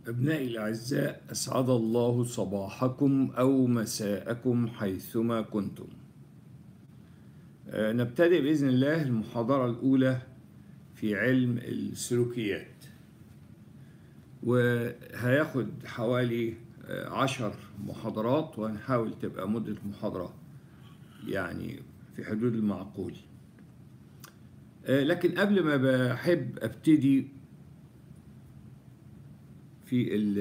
أبنائي الأعزاء أسعد الله صباحكم أو مساءكم حيثما كنتم آه، نبتدئ بإذن الله المحاضرة الأولى في علم السلوكيات وهياخد حوالي آه، عشر محاضرات وهنحاول تبقى مدة محاضرة يعني في حدود المعقول آه، لكن قبل ما بحب ابتدي في ال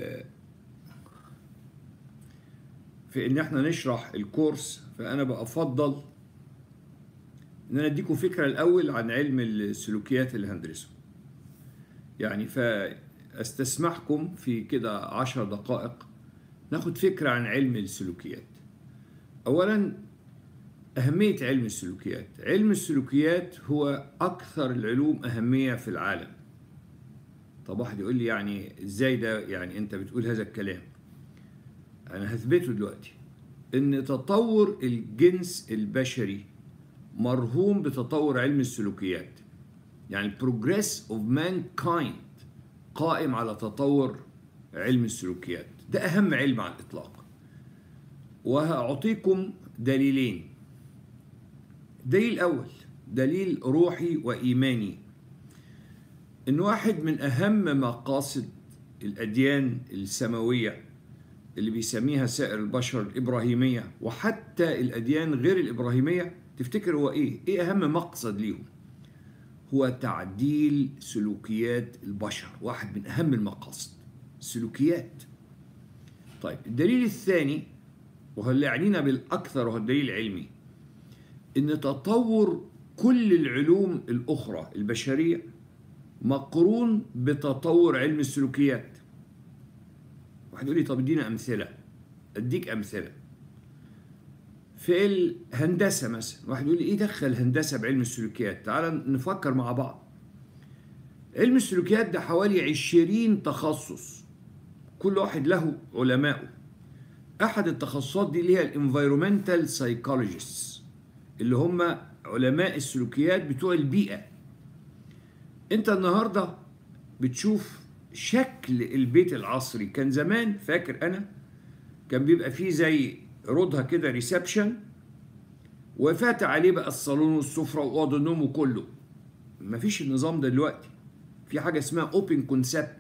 في ان احنا نشرح الكورس فانا بفضل ان انا اديكم فكره الاول عن علم السلوكيات اللي هندرسه يعني فاستسمحكم في كده عشر دقائق ناخد فكره عن علم السلوكيات اولا اهميه علم السلوكيات علم السلوكيات هو اكثر العلوم اهميه في العالم طب واحد يقول لي يعني ازاي ده يعني انت بتقول هذا الكلام انا هثبته دلوقتي ان تطور الجنس البشري مرهون بتطور علم السلوكيات يعني progress of mankind قائم على تطور علم السلوكيات ده اهم علم على الاطلاق وهأعطيكم دليلين دليل الاول دليل روحي وايماني ان واحد من اهم مقاصد الاديان السماويه اللي بيسميها سائر البشر الابراهيميه وحتى الاديان غير الابراهيميه تفتكر هو ايه ايه اهم مقصد ليهم هو تعديل سلوكيات البشر واحد من اهم المقاصد السلوكيات طيب الدليل الثاني وهو اللي يعنينا بالاكثر وهو الدليل العلمي ان تطور كل العلوم الاخرى البشريه مقرون بتطور علم السلوكيات واحد يقول لي طب ادينا امثله اديك امثله في الهندسه مثلا واحد يقول لي ايه دخل الهندسه بعلم السلوكيات تعال نفكر مع بعض علم السلوكيات ده حوالي عشرين تخصص كل واحد له علمائه احد التخصصات دي اللي هي الانفيرومنتال سايكولوجيست اللي هم علماء السلوكيات بتوع البيئه انت النهارده بتشوف شكل البيت العصري كان زمان فاكر انا كان بيبقى فيه زي رودها كده ريسبشن وفات عليه بقى الصالون والسفره واوضه النوم وكله مفيش النظام ده دلوقتي في حاجه اسمها اوبن كونسبت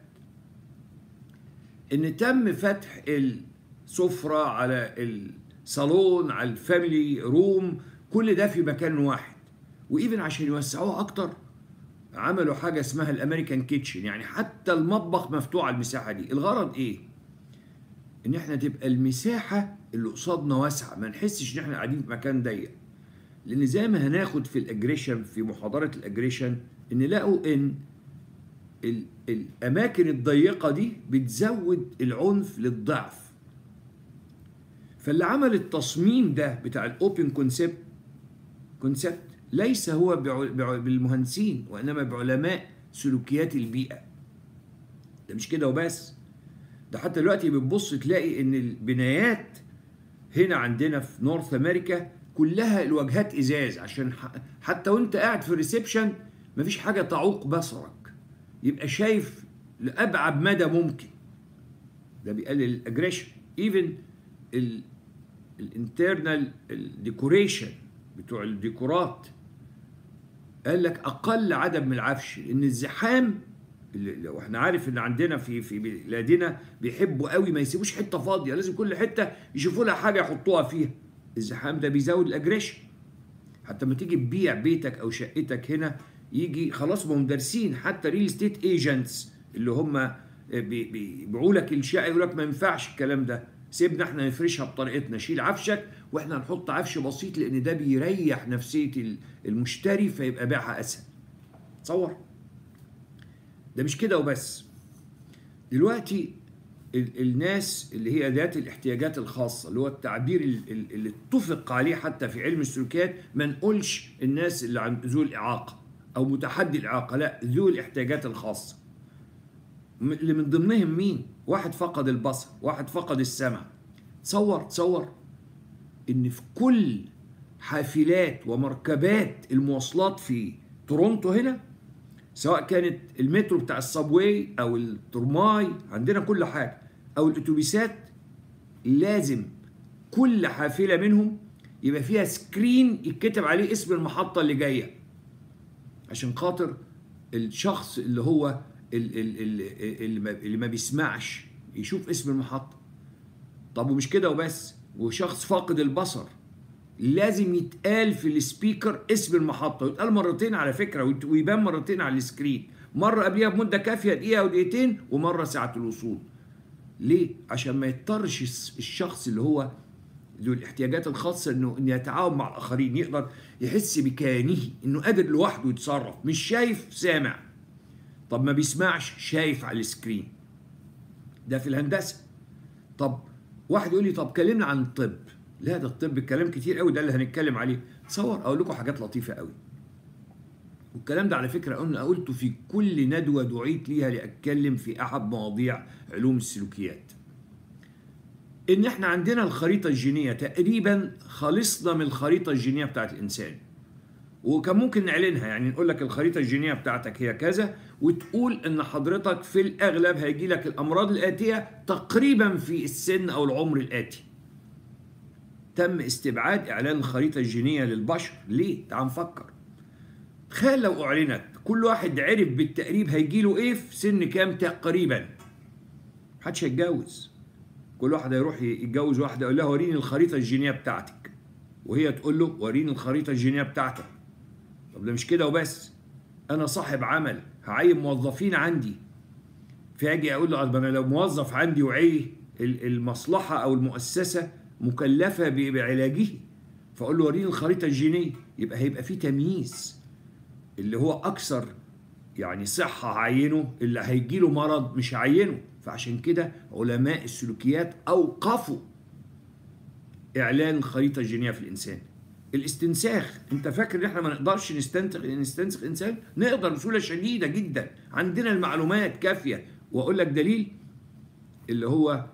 ان تم فتح السفره على الصالون على الفاميلي روم كل ده في مكان واحد وايفن عشان يوسعوها اكتر عملوا حاجه اسمها الامريكان كيتشن يعني حتى المطبخ مفتوح على المساحه دي الغرض ايه ان احنا تبقى المساحه اللي قصادنا واسعه ما نحسش ان احنا قاعدين في مكان ضيق لان زي ما هناخد في الاجريشن في محاضره الاجريشن ان لقوا ان ال الاماكن الضيقه دي بتزود العنف للضعف فاللي عمل التصميم ده بتاع الاوبن كونسبت كونسبت ليس هو بالمهندسين وانما بعلماء سلوكيات البيئه ده مش كده وبس ده حتى دلوقتي بتبص تلاقي ان البنايات هنا عندنا في نورث امريكا كلها الواجهات ازاز عشان حتى وانت قاعد في الريسبشن مفيش حاجه تعوق بصرك يبقى شايف لابعد مدى ممكن ده بيقلل الاجريشن ايفن الانترنال الديكوريشن بتوع الديكورات قال لك اقل عدد من العفش ان الزحام اللي لو احنا عارف ان عندنا في في بلادنا بيحبوا قوي ما يسيبوش حته فاضيه لازم كل حته يشوفوا لها حاجه يحطوها فيها الزحام ده بيزود الاجريشن حتى لما تيجي تبيع بيتك او شقتك هنا يجي خلاص ما هم دارسين حتى ريل ستيت ايجنتس اللي هم بيبيعوا لك الشقه يقول لك ما ينفعش الكلام ده سيبنا احنا نفرشها بطريقتنا شيل عفشك واحنا نحط عفش بسيط لان ده بيريح نفسيه المشتري فيبقى بيعها اسهل تصور ده مش كده وبس دلوقتي الناس اللي هي ذات الاحتياجات الخاصة اللي هو التعبير اللي اتفق عليه حتى في علم السلوكيات ما نقولش الناس اللي عن ذو الإعاقة أو متحدي الإعاقة لا ذو الاحتياجات الخاصة اللي من ضمنهم مين؟ واحد فقد البصر واحد فقد السمع تصور تصور ان في كل حافلات ومركبات المواصلات في تورونتو هنا سواء كانت المترو بتاع الصابواي او الترماي عندنا كل حاجه او الاتوبيسات لازم كل حافله منهم يبقى فيها سكرين يتكتب عليه اسم المحطه اللي جايه عشان خاطر الشخص اللي هو ال- ال- ال- اللي ما- اللي ما بيسمعش يشوف اسم المحطه طب ومش كده وبس وشخص فاقد البصر لازم يتقال في السبيكر اسم المحطة ويتقال مرتين على فكرة ويت- ويبان مرتين على السكرين مرة قبلها بمدة كافية دقيقة أو دقيقتين ومرة ساعة الوصول ليه؟ عشان ما يضطرش الس- الشخص اللي هو ذو الاحتياجات الخاصة انه انه يتعاون مع الاخرين يقدر يحس بكيانه انه قادر لوحده يتصرف مش شايف سامع طب ما بيسمعش شايف على السكرين ده في الهندسة طب واحد يقول لي طب كلمنا عن الطب لا ده الطب كلام كتير قوي ده اللي هنتكلم عليه تصور اقول لكم حاجات لطيفه قوي والكلام ده على فكره قلنا قلته في كل ندوه دعيت ليها لاتكلم في احد مواضيع علوم السلوكيات ان احنا عندنا الخريطه الجينيه تقريبا خلصنا من الخريطه الجينيه بتاعت الانسان وكان ممكن نعلنها يعني نقول لك الخريطه الجينيه بتاعتك هي كذا وتقول ان حضرتك في الاغلب هيجي لك الامراض الاتيه تقريبا في السن او العمر الاتي تم استبعاد اعلان الخريطه الجينيه للبشر ليه تعال نفكر تخيل لو اعلنت كل واحد عرف بالتقريب هيجي له ايه في سن كام تقريبا محدش هيتجوز كل واحد هيروح يتجوز واحده يقول لها وريني الخريطه الجينيه بتاعتك وهي تقول له وريني الخريطه الجينيه بتاعتك طب ده مش كده وبس انا صاحب عمل هعين موظفين عندي فاجي اقول له طب انا لو موظف عندي وعي ال- المصلحه او المؤسسه مكلفه ب- بعلاجه فاقول له وريني الخريطه الجينيه يبقى هيبقى في تمييز اللي هو اكثر يعني صحه هعينه اللي هيجي له مرض مش هعينه فعشان كده علماء السلوكيات اوقفوا اعلان الخريطه الجينيه في الانسان الاستنساخ انت فاكر ان احنا ما نقدرش نستنتخ نستنسخ انسان نقدر بسهوله شديده جدا عندنا المعلومات كافيه واقول لك دليل اللي هو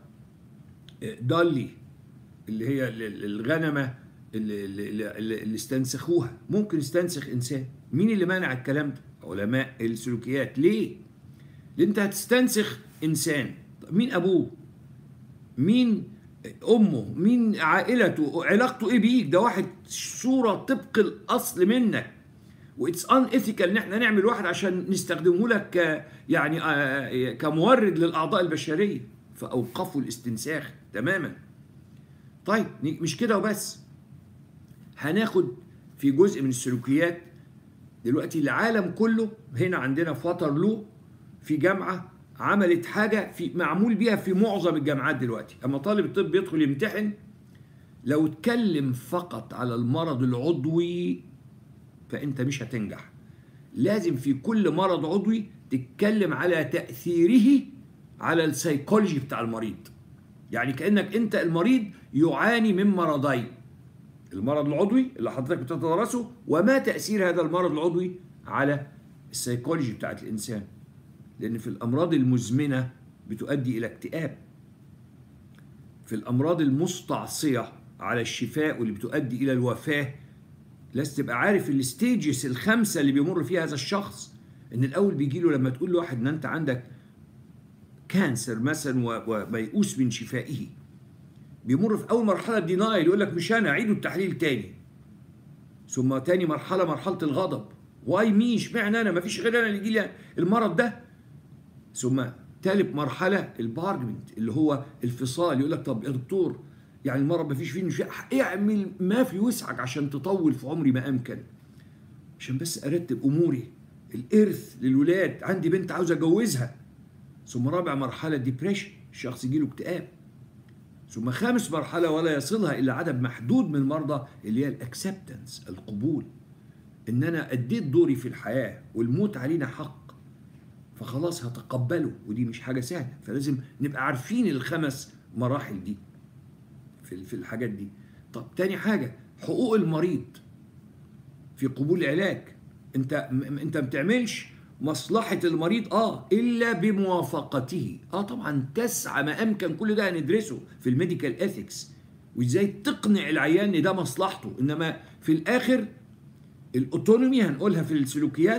دالي اللي هي ال- ال- الغنمه اللي, اللي, اللي اللي استنسخوها ممكن يستنسخ انسان مين اللي منع الكلام ده علماء السلوكيات ليه لان انت هتستنسخ انسان طب مين ابوه مين امه مين عائلته علاقته ايه بيك ده واحد صوره طبق الاصل منك واتس ان ايثيكال ان احنا نعمل واحد عشان نستخدمه لك ك يعني آه، كمورد للاعضاء البشريه فاوقفوا الاستنساخ تماما طيب مش كده وبس هناخد في جزء من السلوكيات دلوقتي العالم كله هنا عندنا في واترلو في جامعه عملت حاجه في معمول بيها في معظم الجامعات دلوقتي اما طالب الطب يدخل يمتحن لو اتكلم فقط على المرض العضوي فانت مش هتنجح لازم في كل مرض عضوي تتكلم على تاثيره على السيكولوجي بتاع المريض يعني كانك انت المريض يعاني من مرضين المرض العضوي اللي حضرتك بتتدرسه وما تاثير هذا المرض العضوي على السيكولوجي بتاعت الانسان لان في الامراض المزمنه بتؤدي الى اكتئاب في الامراض المستعصيه على الشفاء واللي بتؤدي الى الوفاه لازم تبقى عارف الستيجز الخمسه اللي بيمر فيها هذا الشخص ان الاول بيجي له لما تقول لواحد ان انت عندك كانسر مثلا و- وميؤوس من شفائه بيمر في اول مرحله دينايل يقول لك مش انا عيدوا التحليل تاني ثم تاني مرحله مرحله الغضب واي مي اشمعنى انا مفيش غير انا اللي يجي لي المرض ده ثم ثالث مرحله البارجمنت اللي هو الفصال يقول لك طب يا دكتور يعني المرض مفيش فيه مش اعمل ما في وسعك عشان تطول في عمري ما امكن عشان بس ارتب اموري الارث للولاد عندي بنت عاوز اجوزها ثم رابع مرحله ديبريشن الشخص يجيله اكتئاب ثم خامس مرحله ولا يصلها الا عدد محدود من المرضى اللي هي الاكسبتنس القبول ان انا اديت دوري في الحياه والموت علينا حق فخلاص هتقبله ودي مش حاجه سهله فلازم نبقى عارفين الخمس مراحل دي في في الحاجات دي طب تاني حاجه حقوق المريض في قبول العلاج انت م- انت ما بتعملش مصلحة المريض اه الا بموافقته اه طبعا تسعى ما امكن كل ده هندرسه في الميديكال اثكس وازاي تقنع العيان ان ده مصلحته انما في الاخر الاوتونومي هنقولها في السلوكيات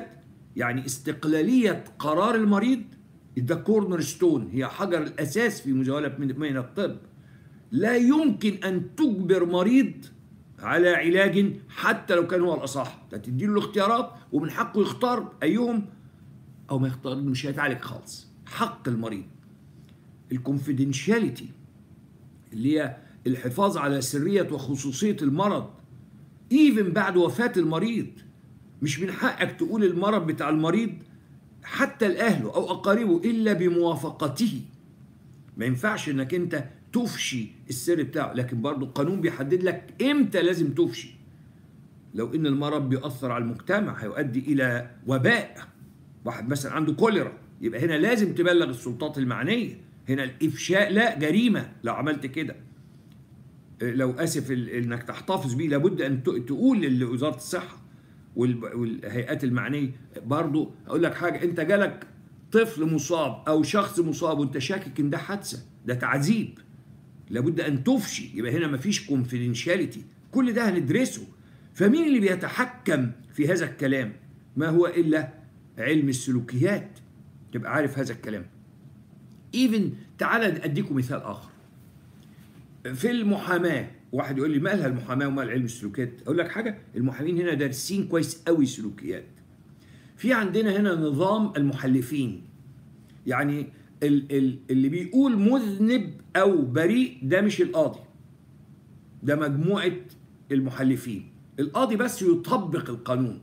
يعني استقلالية قرار المريض ده كورنر ستون هي حجر الأساس في مزاولة من الطب لا يمكن أن تجبر مريض على علاج حتى لو كان هو الأصح تدي له الاختيارات ومن حقه يختار أيهم أو ما يختار مش هيتعالج خالص حق المريض الكونفيدنشاليتي اللي هي الحفاظ على سرية وخصوصية المرض ايفن بعد وفاة المريض مش من حقك تقول المرض بتاع المريض حتى لأهله أو أقاربه إلا بموافقته ما ينفعش إنك أنت تفشي السر بتاعه لكن برضه القانون بيحدد لك إمتى لازم تفشي لو إن المرض بيأثر على المجتمع هيؤدي إلى وباء واحد مثلا عنده كوليرا يبقى هنا لازم تبلغ السلطات المعنية هنا الإفشاء لا جريمة لو عملت كده لو اسف انك تحتفظ بيه لابد ان تقول لوزاره الصحه والهيئات المعنيه برضو اقول لك حاجه انت جالك طفل مصاب او شخص مصاب وانت شاكك ان ده حادثه ده تعذيب لابد ان تفشي يبقى هنا مفيش كونفيدنشاليتي كل ده هندرسه فمين اللي بيتحكم في هذا الكلام ما هو الا علم السلوكيات تبقى عارف هذا الكلام ايفن تعالى اديكم مثال اخر في المحاماه واحد يقول لي مالها المحاماه ومال علم السلوكيات اقول لك حاجه المحامين هنا دارسين كويس قوي سلوكيات في عندنا هنا نظام المحلفين يعني ال ال اللي بيقول مذنب او بريء ده مش القاضي ده مجموعه المحلفين القاضي بس يطبق القانون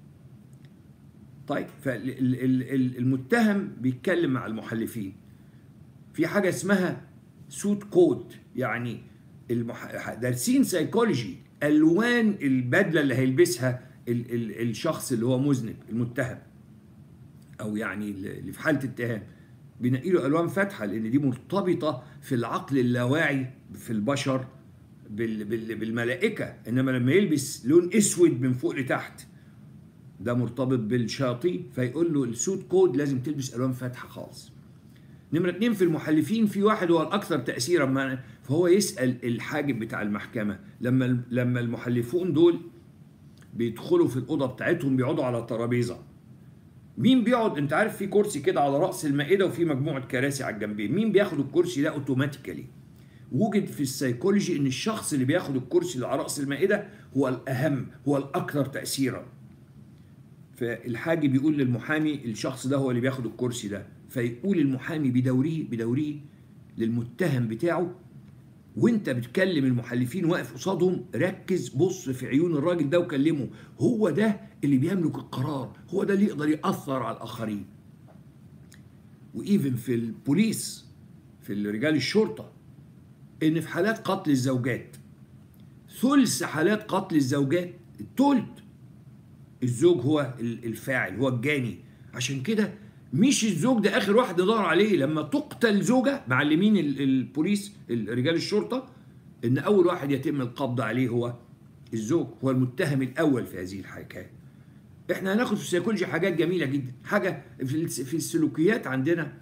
طيب فالمتهم بيتكلم مع المحلفين في حاجه اسمها سوت كود يعني المح... دارسين سيكولوجي الوان البدله اللي هيلبسها ال... ال... الشخص اللي هو مذنب المتهم او يعني اللي في حاله اتهام بينقي له الوان فاتحه لان دي مرتبطه في العقل اللاواعي في البشر بال... بال... بالملائكه انما لما يلبس لون اسود من فوق لتحت ده مرتبط بالشياطين فيقول له السوت كود لازم تلبس الوان فاتحه خالص نمرة اتنين في المحلفين في واحد هو الأكثر تأثيرا فهو يسأل الحاجب بتاع المحكمة لما لما المحلفون دول بيدخلوا في الأوضة بتاعتهم بيقعدوا على الترابيزة مين بيقعد انت عارف في كرسي كده على رأس المائدة وفي مجموعة كراسي على الجنبين مين بياخد الكرسي ده اوتوماتيكالي وجد في السيكولوجي ان الشخص اللي بياخد الكرسي اللي على رأس المائدة هو الأهم هو الأكثر تأثيرا فالحاجب بيقول للمحامي الشخص ده هو اللي بياخد الكرسي ده فيقول المحامي بدوره بدوره للمتهم بتاعه وانت بتكلم المحلفين واقف قصادهم ركز بص في عيون الراجل ده وكلمه هو ده اللي بيملك القرار هو ده اللي يقدر يأثر على الآخرين وإيفن في البوليس في رجال الشرطة إن في حالات قتل الزوجات ثلث حالات قتل الزوجات الثلث الزوج هو الفاعل هو الجاني عشان كده مش الزوج ده اخر واحد ندور عليه لما تقتل زوجه معلمين البوليس رجال الشرطه ان اول واحد يتم القبض عليه هو الزوج هو المتهم الاول في هذه الحكايه احنا هناخد في السيكولوجي حاجات جميله جدا حاجه في السلوكيات عندنا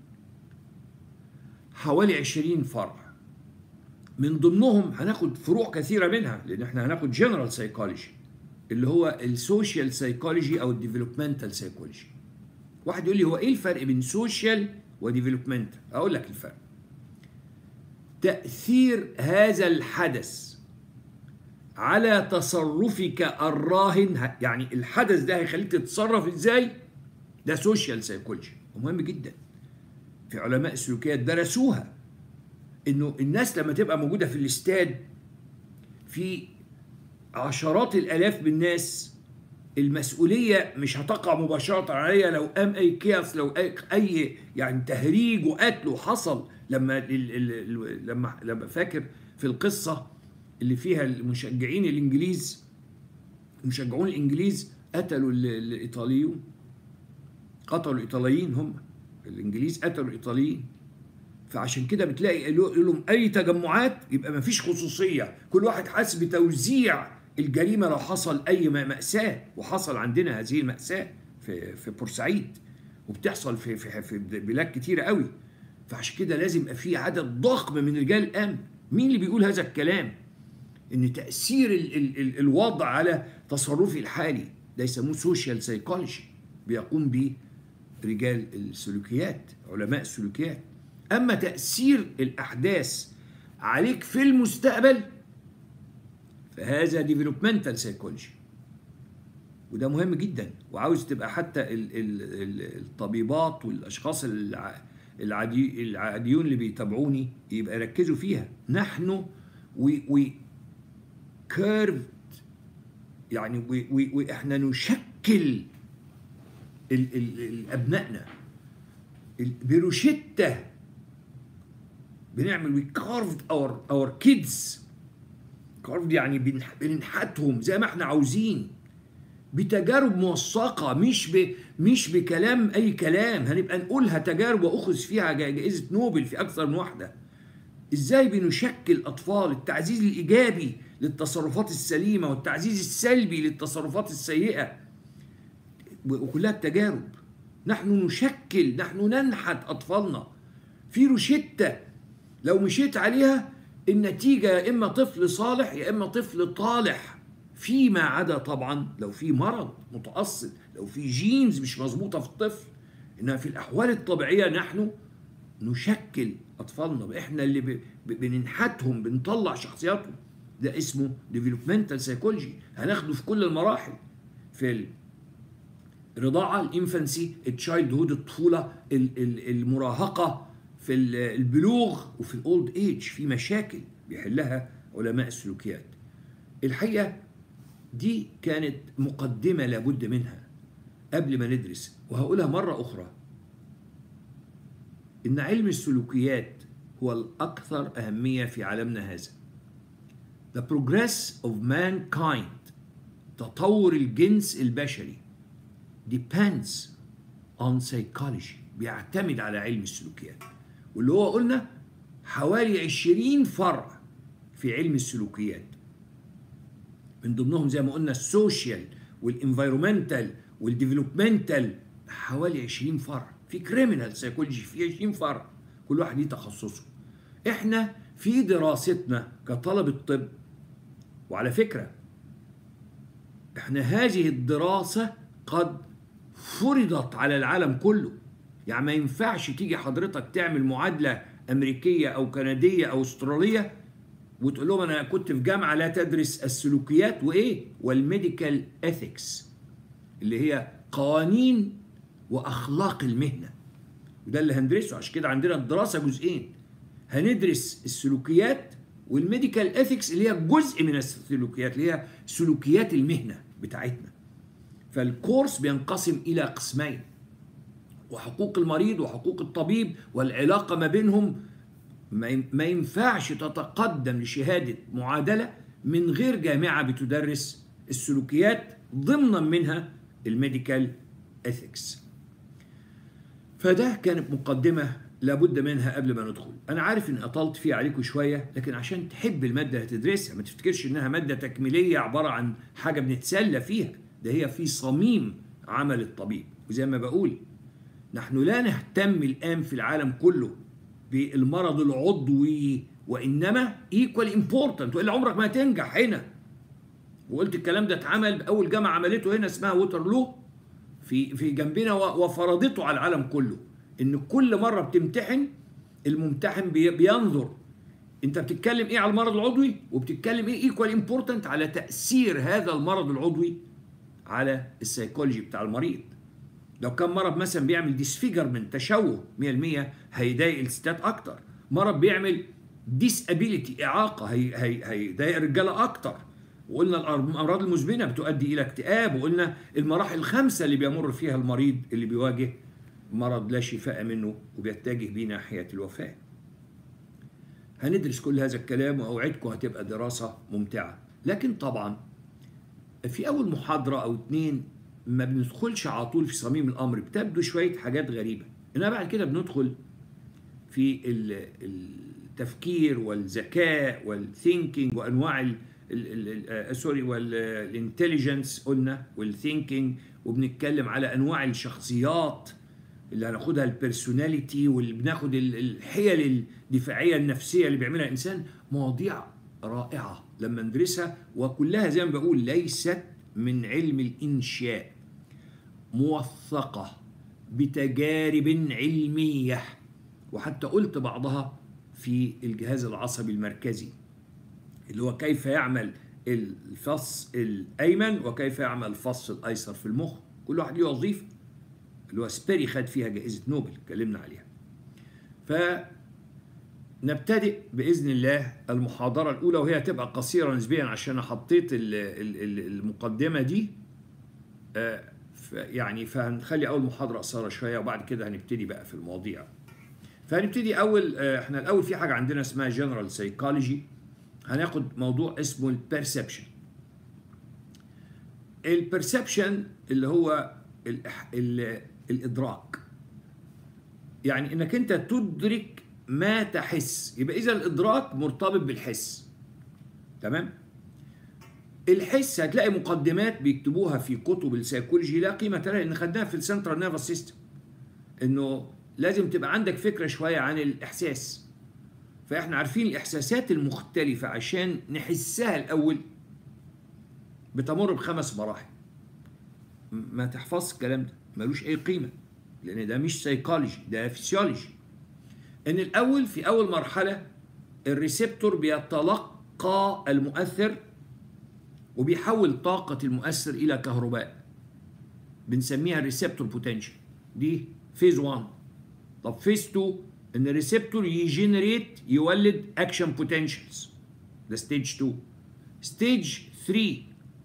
حوالي 20 فرع من ضمنهم هناخد فروع كثيره منها لان احنا هناخد جنرال سايكولوجي اللي هو السوشيال سايكولوجي او الديفلوبمنتال سايكولوجي واحد يقول لي هو ايه الفرق بين سوشيال وديفلوبمنت اقول لك الفرق تاثير هذا الحدث على تصرفك الراهن يعني الحدث ده هيخليك تتصرف ازاي ده سوشيال سايكولوجي ومهم جدا في علماء السلوكيات درسوها انه الناس لما تبقى موجوده في الاستاد في عشرات الالاف من الناس المسؤوليه مش هتقع مباشره عليا لو قام اي كياس لو اي, أي يعني تهريج وقتل وحصل لما لما لما فاكر في القصه اللي فيها المشجعين الانجليز المشجعون الانجليز قتلوا الايطاليون قتلوا الايطاليين هم الانجليز قتلوا الايطاليين فعشان كده بتلاقي يقول لهم اي تجمعات يبقى ما فيش خصوصيه كل واحد حاسس بتوزيع الجريمه لو حصل اي ماساه وحصل عندنا هذه الماساه في في بورسعيد وبتحصل في في في بلاد كتيره قوي فعشان كده لازم يبقى في عدد ضخم من رجال الامن مين اللي بيقول هذا الكلام ان تاثير ال ال ال الوضع على تصرفي الحالي ده يسموه سوشيال سايكولوجي بيقوم به رجال السلوكيات علماء السلوكيات اما تاثير الاحداث عليك في المستقبل فهذا ديفلوبمنتال سايكولوجي وده مهم جدا وعاوز تبقى حتى ال ال ال الطبيبات والاشخاص الع- العادي العاديون اللي بيتابعوني يبقى يركزوا فيها نحن وي وي كيرفد يعني وي وي واحنا نشكل ال ال ال ابنائنا ال- بروشته بنعمل وي كارفد اور اور كيدز كارفد يعني بنح- بننحتهم زي ما احنا عاوزين بتجارب موثقه مش ب... مش بكلام اي كلام هنبقى نقولها تجارب واخذ فيها جا- جائزه نوبل في اكثر من واحده ازاي بنشكل اطفال التعزيز الايجابي للتصرفات السليمه والتعزيز السلبي للتصرفات السيئه وكلها التجارب نحن نشكل نحن ننحت اطفالنا في روشته لو مشيت عليها النتيجه يا اما طفل صالح يا اما طفل طالح فيما عدا طبعا لو في مرض متاصل لو في جينز مش مظبوطه في الطفل انها في الاحوال الطبيعيه نحن نشكل اطفالنا احنا اللي ب- ب- بننحتهم بنطلع شخصياتهم ده اسمه ديفلوبمنتال سايكولوجي هناخده في كل المراحل في الرضاعه الانفانسي التشايلد هود الطفوله ال- ال- المراهقه في ال- البلوغ وفي الاولد ايج في مشاكل بيحلها علماء السلوكيات الحقيقه دي كانت مقدمه لابد منها قبل ما ندرس وهقولها مره اخرى ان علم السلوكيات هو الاكثر اهميه في عالمنا هذا The progress of mankind تطور الجنس البشري depends on psychology بيعتمد على علم السلوكيات واللي هو قلنا حوالي 20 فرع في علم السلوكيات من ضمنهم زي ما قلنا السوشيال والانفيرومنتال والديفلوبمنتال حوالي 20 فرع في كريمنال سايكولوجي في 20 فرع كل واحد ليه تخصصه احنا في دراستنا كطلبة طب وعلى فكرة احنا هذه الدراسة قد فرضت على العالم كله يعني ما ينفعش تيجي حضرتك تعمل معادلة أمريكية أو كندية أو أسترالية وتقول لهم أنا كنت في جامعة لا تدرس السلوكيات وإيه والميديكال إثكس اللي هي قوانين وأخلاق المهنة وده اللي هندرسه عشان كده عندنا الدراسة جزئين هندرس السلوكيات والميديكال اثكس اللي هي جزء من السلوكيات اللي هي سلوكيات المهنه بتاعتنا فالكورس بينقسم الى قسمين وحقوق المريض وحقوق الطبيب والعلاقه ما بينهم ما ينفعش تتقدم لشهاده معادله من غير جامعه بتدرس السلوكيات ضمنا منها الميديكال اثكس فده كانت مقدمه لابد منها قبل ما ندخل انا عارف ان اطلت فيه عليكم شويه لكن عشان تحب الماده اللي هتدرسها ما تفتكرش انها ماده تكميليه عباره عن حاجه بنتسلى فيها ده هي في صميم عمل الطبيب وزي ما بقول نحن لا نهتم الان في العالم كله بالمرض العضوي وانما ايكوال امبورتنت والا عمرك ما هتنجح هنا وقلت الكلام ده اتعمل باول جامعه عملته هنا اسمها ووترلو في في جنبنا وفرضته على العالم كله ان كل مره بتمتحن الممتحن بينظر انت بتتكلم ايه على المرض العضوي وبتتكلم ايه ايكوال امبورتنت على تاثير هذا المرض العضوي على السيكولوجي بتاع المريض لو كان مرض مثلا بيعمل ديسفيجرمنت تشوه 100% هيضايق الستات اكتر مرض بيعمل ديسابيليتي اعاقه هي هي هيضايق الرجاله اكتر وقلنا الامراض المزمنه بتؤدي الى اكتئاب وقلنا المراحل الخمسه اللي بيمر فيها المريض اللي بيواجه مرض لا شفاء منه وبيتجه بيه ناحية الوفاة هندرس كل هذا الكلام وأوعدكم هتبقى دراسة ممتعة لكن طبعا في أول محاضرة أو اتنين ما بندخلش على طول في صميم الأمر بتبدو شوية حاجات غريبة إنما بعد كده بندخل في التفكير والذكاء والثينكينج وأنواع سوري والانتليجنس قلنا والثينكينج وبنتكلم على أنواع الشخصيات اللي هناخدها البيرسوناليتي واللي بناخد الحيل الدفاعيه النفسيه اللي بيعملها الانسان مواضيع رائعه لما ندرسها وكلها زي ما بقول ليست من علم الانشاء موثقة بتجارب علمية وحتى قلت بعضها في الجهاز العصبي المركزي اللي هو كيف يعمل الفص الأيمن وكيف يعمل الفص الأيسر في المخ كل واحد له وظيفة اللي هو سبيري خد فيها جائزة نوبل اتكلمنا عليها فنبتدئ بإذن الله المحاضرة الأولى وهي هتبقى قصيرة نسبيا عشان أنا حطيت المقدمة دي يعني فهنخلي أول محاضرة قصيرة شوية وبعد كده هنبتدي بقى في المواضيع فهنبتدي أول احنا الأول في حاجة عندنا اسمها جنرال سايكولوجي هناخد موضوع اسمه البرسبشن البرسبشن اللي هو الإح... ال... الادراك يعني انك انت تدرك ما تحس يبقى اذا الادراك مرتبط بالحس تمام الحس هتلاقي مقدمات بيكتبوها في كتب السيكولوجي لا قيمه لها لان خدناها في السنترال نيرفس سيستم انه لازم تبقى عندك فكره شويه عن الاحساس فاحنا عارفين الاحساسات المختلفه عشان نحسها الاول بتمر بخمس مراحل ما تحفظش الكلام ده ملوش اي قيمه لان ده مش سيكولوجي ده فيسيولوجي ان الاول في اول مرحله الريسبتور بيتلقى المؤثر وبيحول طاقه المؤثر الى كهرباء بنسميها الريسبتور بوتنشال دي فيز 1 طب فيز 2 ان الريسبتور يجنريت يولد اكشن بوتنشالز ده ستيج 2 ستيج 3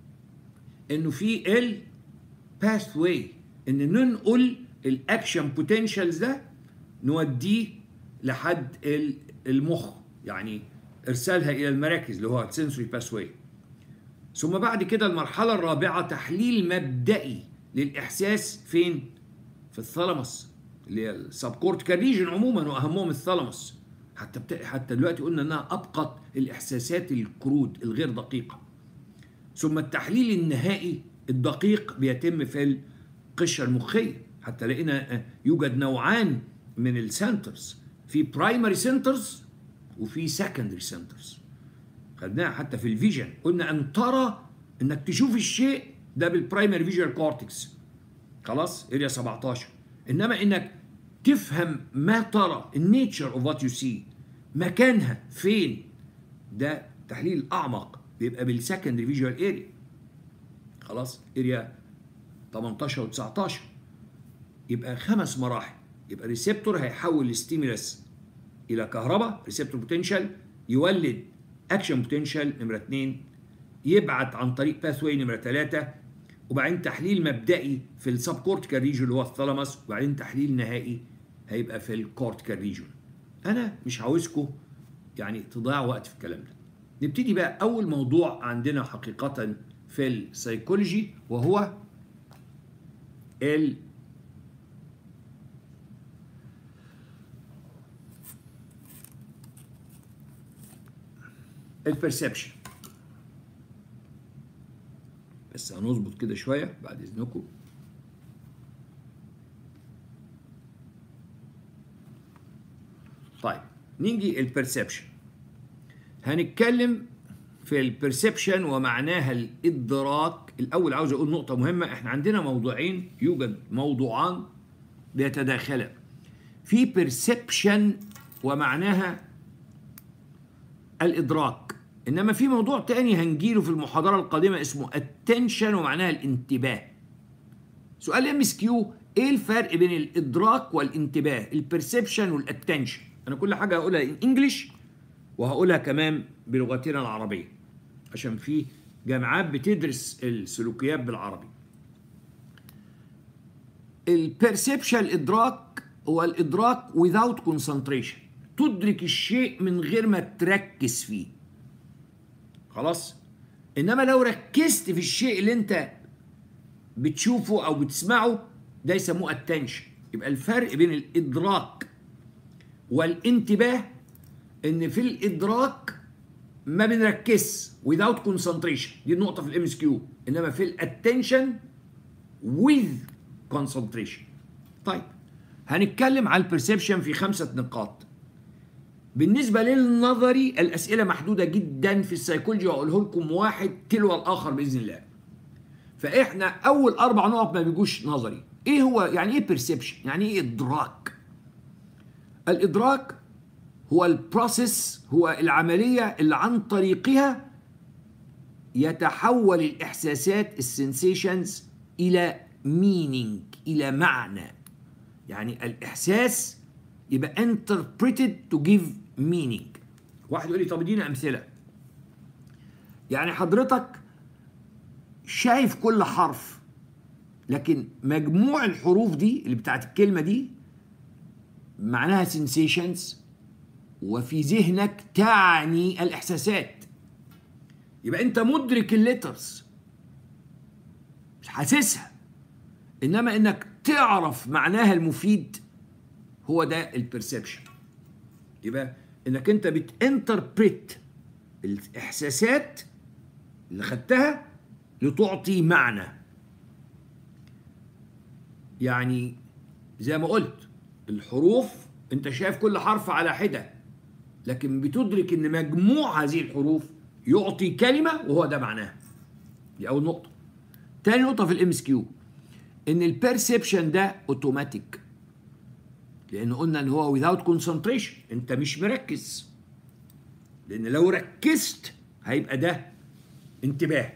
انه في ال باث واي ان ننقل الاكشن بوتنشالز ده نوديه لحد المخ يعني ارسالها الى المراكز اللي هو سنسوري باث واي ثم بعد كده المرحله الرابعه تحليل مبدئي للاحساس فين في الثالاموس اللي هي السب كورتيكال ريجن عموما واهمهم الثالاموس حتى بت... حتى دلوقتي قلنا انها ابقت الاحساسات الكرود الغير دقيقه ثم التحليل النهائي الدقيق بيتم في القشره المخيه حتى لقينا يوجد نوعان من السنترز في برايمري سنترز وفي سكندري سنترز خدناها حتى في الفيجن قلنا ان ترى انك تشوف الشيء ده بالبرايمري فيجوال كورتكس خلاص اريا 17 انما انك تفهم ما ترى النيتشر اوف وات يو سي مكانها فين ده تحليل اعمق بيبقى بالسكندري فيجوال اريا خلاص اريا 18 و19 يبقى خمس مراحل يبقى ريسبتور هيحول الستيمولس الى كهرباء ريسبتور بوتنشال يولد اكشن بوتنشال نمره 2 يبعت عن طريق باث نمره 3 وبعدين تحليل مبدئي في السب كورتيكال ريجون اللي هو الثالاموس وبعدين تحليل نهائي هيبقى في الكورتيكال ريجون انا مش عاوزكم يعني تضيعوا وقت في الكلام ده نبتدي بقى اول موضوع عندنا حقيقه في السيكولوجي وهو ال البرسبشن بس هنظبط كده شويه بعد اذنكم طيب نيجي البرسبشن هنتكلم في البرسبشن ومعناها الادراك الاول عاوز اقول نقطه مهمه احنا عندنا موضوعين يوجد موضوعان بيتداخلا في بيرسبشن ومعناها الادراك انما في موضوع تاني هنجيله في المحاضره القادمه اسمه التنشن ومعناها الانتباه سؤال ام اس كيو ايه الفرق بين الادراك والانتباه البرسبشن والاتنشن انا كل حاجه هقولها ان انجلش وهقولها كمان بلغتنا العربيه عشان في جامعات بتدرس السلوكيات بالعربي البرسبشن الادراك هو الادراك without concentration تدرك الشيء من غير ما تركز فيه خلاص انما لو ركزت في الشيء اللي انت بتشوفه او بتسمعه ده يسموه التنشن يبقى الفرق بين الادراك والانتباه ان في الادراك ما بنركز without concentration دي النقطه في الام اس كيو انما في الاتنشن with concentration طيب هنتكلم على البرسبشن في خمسه نقاط بالنسبه للنظري الاسئله محدوده جدا في السيكولوجي واقوله لكم واحد تلو الاخر باذن الله فاحنا اول اربع نقط ما بيجوش نظري ايه هو يعني ايه بيرسبشن يعني ايه ادراك الادراك هو البروسيس هو العمليه اللي عن طريقها يتحول الاحساسات السنسيشنز الى مينينج الى معنى يعني الاحساس يبقى interpreted to give meaning واحد يقول لي طب ادينا امثله يعني حضرتك شايف كل حرف لكن مجموع الحروف دي اللي بتاعت الكلمه دي معناها sensations وفي ذهنك تعني الاحساسات يبقى انت مدرك الليترز مش حاسسها انما انك تعرف معناها المفيد هو ده البرسبشن يبقى انك انت بتانتربريت الاحساسات اللي خدتها لتعطي معنى يعني زي ما قلت الحروف انت شايف كل حرف على حده لكن بتدرك ان مجموع هذه الحروف يعطي كلمه وهو ده معناها دي اول نقطه تاني نقطه في الام اس كيو ان البرسبشن ده اوتوماتيك لان قلنا ان هو without concentration انت مش مركز لان لو ركزت هيبقى ده انتباه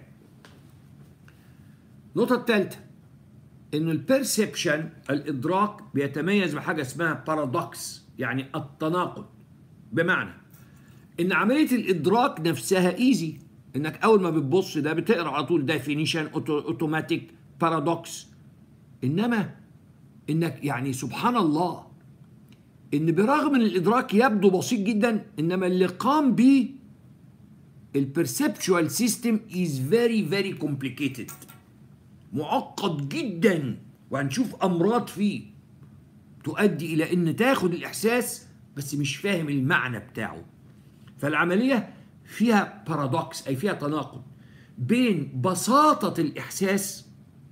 النقطه الثالثه ان البرسبشن الادراك بيتميز بحاجه اسمها بارادوكس يعني التناقض بمعنى ان عمليه الادراك نفسها ايزي انك اول ما بتبص ده بتقرا على طول ديفينيشن اوتوماتيك بارادوكس انما انك يعني سبحان الله ان برغم ان الادراك يبدو بسيط جدا انما اللي قام به البرسبشوال سيستم از فيري فيري كومبليكيتد معقد جدا وهنشوف امراض فيه تؤدي الى ان تاخد الاحساس بس مش فاهم المعنى بتاعه فالعمليه فيها بارادوكس اي فيها تناقض بين بساطه الاحساس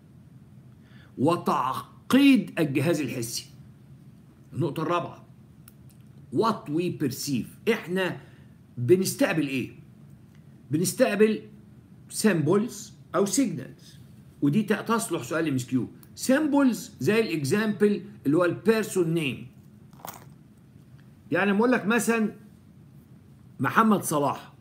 وتعقيد الجهاز الحسي النقطه الرابعه what we perceive احنا بنستقبل ايه بنستقبل سيمبلز او سيجنالز ودي تصلح سؤال ام اس كيو سيمبلز زي الاكزامبل اللي هو البيرسون نيم يعني بقول لك مثلا محمد صلاح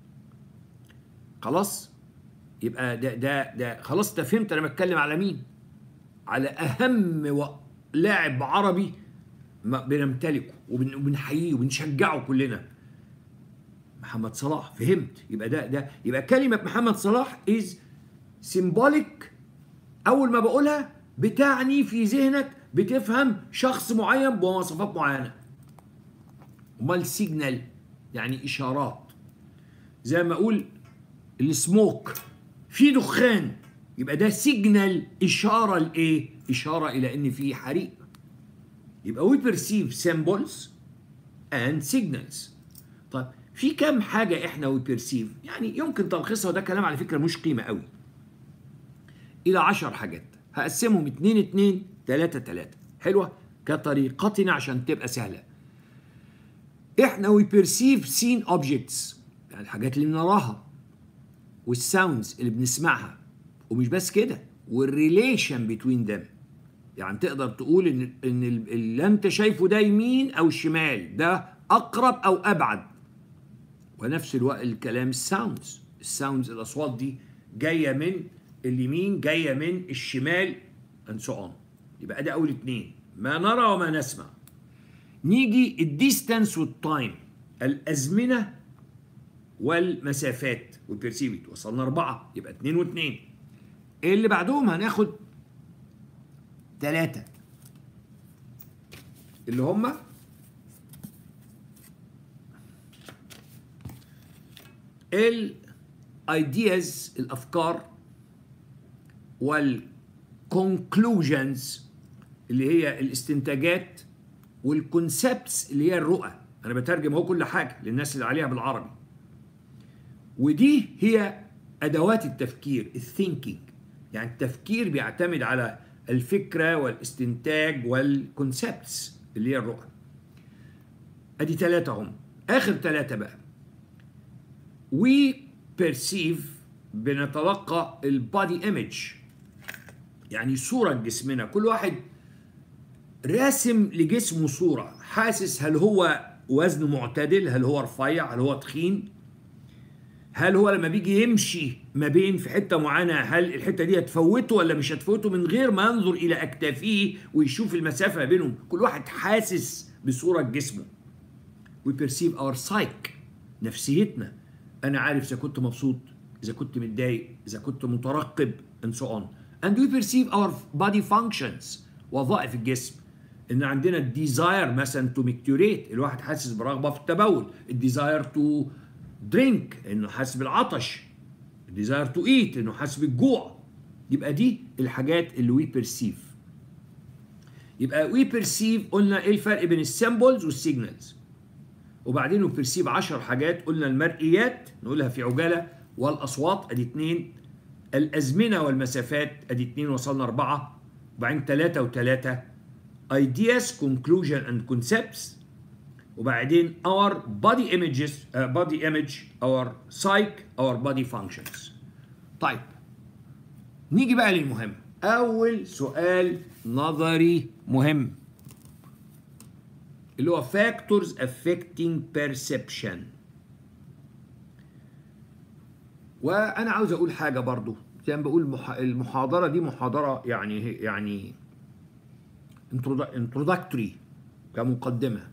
خلاص يبقى ده ده ده خلاص انت فهمت انا بتكلم على مين على اهم لاعب عربي بنمتلكه وبنحييه وبنشجعه كلنا محمد صلاح فهمت يبقى ده ده يبقى كلمه محمد صلاح از سيمبوليك اول ما بقولها بتعني في ذهنك بتفهم شخص معين بمواصفات معينه امال سيجنال يعني اشارات زي ما اقول السموك في دخان يبقى ده سيجنال اشاره لايه اشاره الى ان في حريق يبقى we perceive symbols and signals طيب في كام حاجة احنا we perceive يعني يمكن تلخيصها وده كلام على فكرة مش قيمة قوي إلى عشر حاجات هقسمهم اتنين اتنين تلاتة تلاتة حلوة كطريقتنا عشان تبقى سهلة احنا we perceive seen objects يعني الحاجات اللي بنراها والساوندز اللي بنسمعها ومش بس كده والريليشن بتوين them يعني تقدر تقول ان ان اللي انت شايفه ده يمين او شمال ده اقرب او ابعد ونفس الوقت الكلام الساوندز الساوندز الاصوات دي جايه من اليمين جايه من الشمال and so on يبقى ده اول اتنين ما نرى وما نسمع نيجي الديستانس والتايم الازمنه والمسافات والبرسيفيت وصلنا اربعه يبقى اتنين واتنين اللي بعدهم هناخد ثلاثة اللي هم الايدياز الافكار والكونكلوجنز اللي هي الاستنتاجات والكونسبتس اللي هي الرؤى انا بترجم اهو كل حاجه للناس اللي عليها بالعربي ودي هي ادوات التفكير الثينكينج يعني التفكير بيعتمد على الفكرة والاستنتاج والكونسبتس اللي هي الرؤى ادي ثلاثة هم اخر ثلاثة بقى we perceive بنتلقى البادي ايمج يعني صورة جسمنا كل واحد راسم لجسمه صورة حاسس هل هو وزنه معتدل هل هو رفيع هل هو تخين هل هو لما بيجي يمشي ما بين في حته معينه هل الحته دي هتفوته ولا مش هتفوته من غير ما ينظر الى اكتافه ويشوف المسافه ما بينهم كل واحد حاسس بصوره جسمه we perceive our psyche نفسيتنا انا عارف اذا كنت مبسوط اذا كنت متضايق اذا كنت مترقب and so on and we perceive our body functions وظائف الجسم ان عندنا الديزاير مثلا تو ميكتوريت الواحد حاسس برغبه في التبول الديزاير تو درينك انه حاسس بالعطش الديزاير تو ايت انه حاسس بالجوع يبقى دي الحاجات اللي وي بيرسيف يبقى وي بيرسيف قلنا ايه الفرق بين السيمبلز والسيجنالز وبعدين وي بيرسيف 10 حاجات قلنا المرئيات نقولها في عجاله والاصوات ادي اثنين الازمنه والمسافات ادي اثنين وصلنا اربعه وبعدين ثلاثه وثلاثه ideas conclusion and concepts وبعدين our body images uh, body image our psyche our body functions طيب نيجي بقى للمهم اول سؤال نظري مهم اللي هو factors affecting perception وانا عاوز اقول حاجه برضو زي ما بقول المحاضره دي محاضره يعني يعني انترودكتوري كمقدمه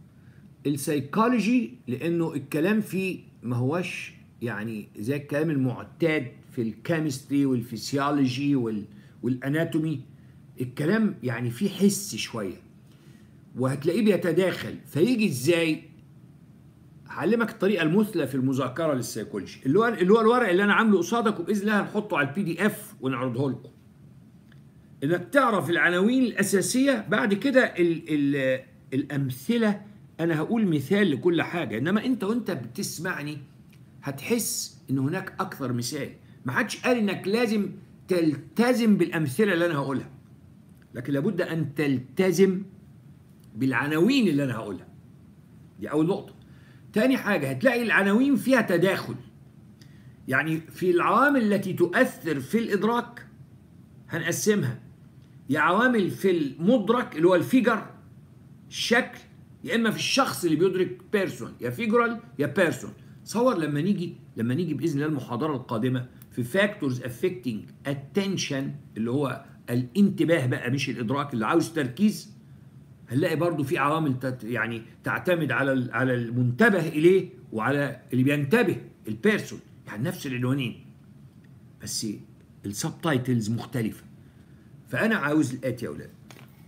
السيكولوجي لانه الكلام فيه ما هوش يعني زي الكلام المعتاد في الكيمستري والفسيولوجي وال والاناتومي الكلام يعني فيه حس شويه وهتلاقيه بيتداخل فيجي ازاي هعلمك الطريقه المثلى في المذاكره للسيكولوجي اللي هو اللي هو الورق اللي انا عامله قصادك وباذن الله هنحطه على البي دي اف ونعرضه لكم انك تعرف العناوين الاساسيه بعد كده ال ال الامثله انا هقول مثال لكل حاجه انما انت وانت بتسمعني هتحس ان هناك اكثر مثال ما حدش قال انك لازم تلتزم بالامثله اللي انا هقولها لكن لابد ان تلتزم بالعناوين اللي انا هقولها دي اول نقطه تاني حاجه هتلاقي العناوين فيها تداخل يعني في العوامل التي تؤثر في الادراك هنقسمها يا عوامل في المدرك اللي هو الفيجر الشكل يا اما في الشخص اللي بيدرك بيرسون يا فيجرال يا بيرسون تصور لما نيجي لما نيجي باذن الله المحاضره القادمه في فاكتورز افكتنج اتنشن اللي هو الانتباه بقى مش الادراك اللي عاوز تركيز هنلاقي برضو في عوامل تت يعني تعتمد على على المنتبه اليه وعلى اللي بينتبه البيرسون يعني نفس العنوانين بس السب تايتلز مختلفه فانا عاوز الاتي يا اولاد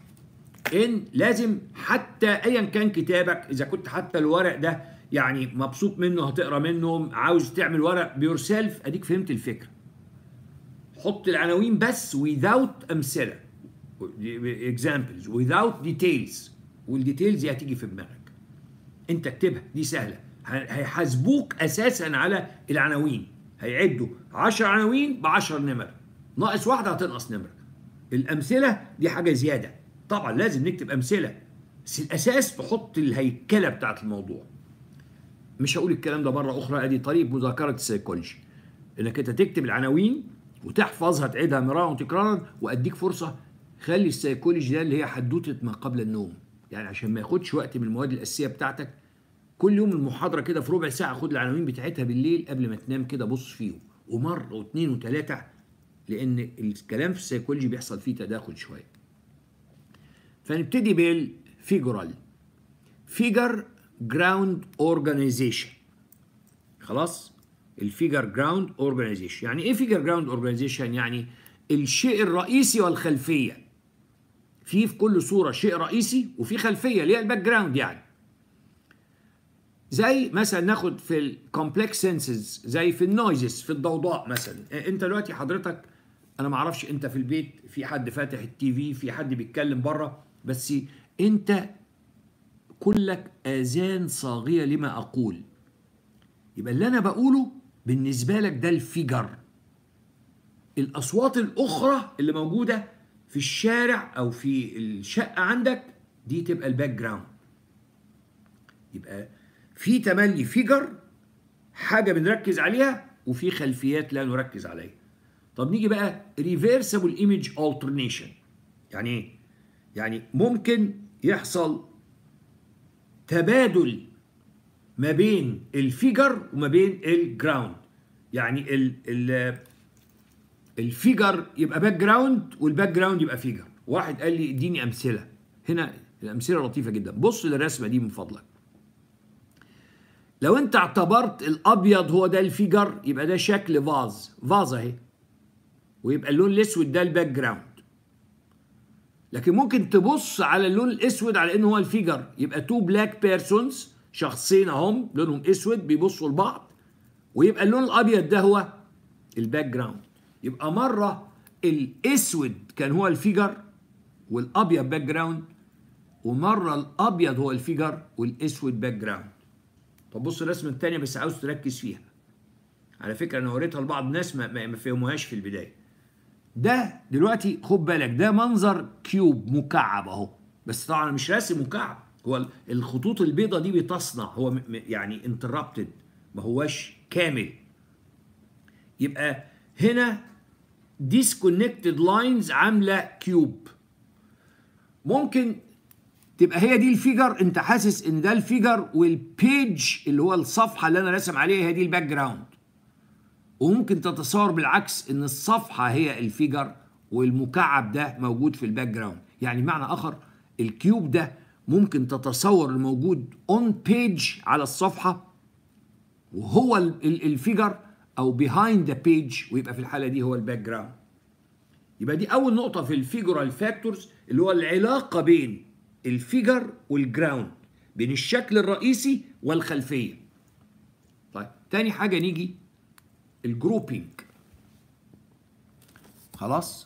ان لازم حتى ايا كان كتابك اذا كنت حتى الورق ده يعني مبسوط منه هتقرا منه عاوز تعمل ورق بيور سيلف اديك فهمت الفكره حط العناوين بس without امثله examples without details والديتيلز دي هتيجي في دماغك انت اكتبها دي سهله هيحاسبوك اساسا على العناوين هيعدوا 10 عناوين ب 10 نمر ناقص واحده هتنقص نمره الامثله دي حاجه زياده طبعا لازم نكتب امثله بس الاساس تحط الهيكله بتاعت الموضوع مش هقول الكلام ده مره اخرى ادي طريقه مذاكره السيكولوجي انك انت تكتب العناوين وتحفظها تعيدها مرارا وتكرارا واديك فرصه خلي السيكولوجي ده اللي هي حدوته ما قبل النوم يعني عشان ما ياخدش وقت من المواد الاساسيه بتاعتك كل يوم المحاضره كده في ربع ساعه خد العناوين بتاعتها بالليل قبل ما تنام كده بص فيهم ومره واثنين وثلاثه لان الكلام في السيكولوجي بيحصل فيه تداخل شويه فنبتدي بالفيجورال فيجر جراوند اورجانيزيشن خلاص الفيجر جراوند اورجانيزيشن يعني ايه فيجر جراوند اورجانيزيشن يعني الشيء الرئيسي والخلفيه في في كل صوره شيء رئيسي وفي خلفيه اللي هي الباك جراوند يعني زي مثلا ناخد في الكومبلكس سنسز زي في النويزز في الضوضاء مثلا انت دلوقتي حضرتك انا ما اعرفش انت في البيت في حد فاتح التي في في حد بيتكلم بره بس انت كلك اذان صاغيه لما اقول يبقى اللي انا بقوله بالنسبه لك ده الفيجر الاصوات الاخرى اللي موجوده في الشارع او في الشقه عندك دي تبقى الباك جراوند يبقى في تملي فيجر حاجه بنركز عليها وفي خلفيات لا نركز عليها طب نيجي بقى ريفيرسبل ايمج alternation يعني ايه يعني ممكن يحصل تبادل ما بين الفيجر وما بين الجراوند يعني ال ال الفيجر يبقى باك جراوند والباك جراوند يبقى فيجر واحد قال لي اديني امثله هنا الامثله لطيفه جدا بص للرسمه دي من فضلك لو انت اعتبرت الابيض هو ده الفيجر يبقى ده شكل فاز فاز اهي ويبقى اللون الاسود ده الباك جراوند لكن ممكن تبص على اللون الاسود على انه هو الفيجر يبقى تو بلاك بيرسونز شخصين اهم لونهم اسود بيبصوا لبعض ويبقى اللون الابيض ده هو الباك جراوند يبقى مره الاسود كان هو الفيجر والابيض باك جراوند ومره الابيض هو الفيجر والاسود باك جراوند طب بص الرسمه الثانيه بس عاوز تركز فيها على فكره انا وريتها لبعض الناس ما, ما فهموهاش في البدايه ده دلوقتي خد بالك ده منظر كيوب مكعب اهو بس طبعا انا مش راسم مكعب هو الخطوط البيضة دي بتصنع هو يعني انتربتد ما هواش كامل يبقى هنا disconnected لاينز عامله كيوب ممكن تبقى هي دي الفيجر انت حاسس ان ده الفيجر والبيج اللي هو الصفحه اللي انا راسم عليها هي دي الباك جراوند وممكن تتصور بالعكس ان الصفحه هي الفيجر والمكعب ده موجود في الباك جراوند يعني معنى اخر الكيوب ده ممكن تتصور الموجود اون بيج على الصفحه وهو الفيجر او بيهايند ذا بيج ويبقى في الحاله دي هو الباك جراوند يبقى دي اول نقطه في الفيجرال فاكتورز اللي هو العلاقه بين الفيجر والجراوند بين الشكل الرئيسي والخلفيه طيب تاني حاجه نيجي الجروبينج خلاص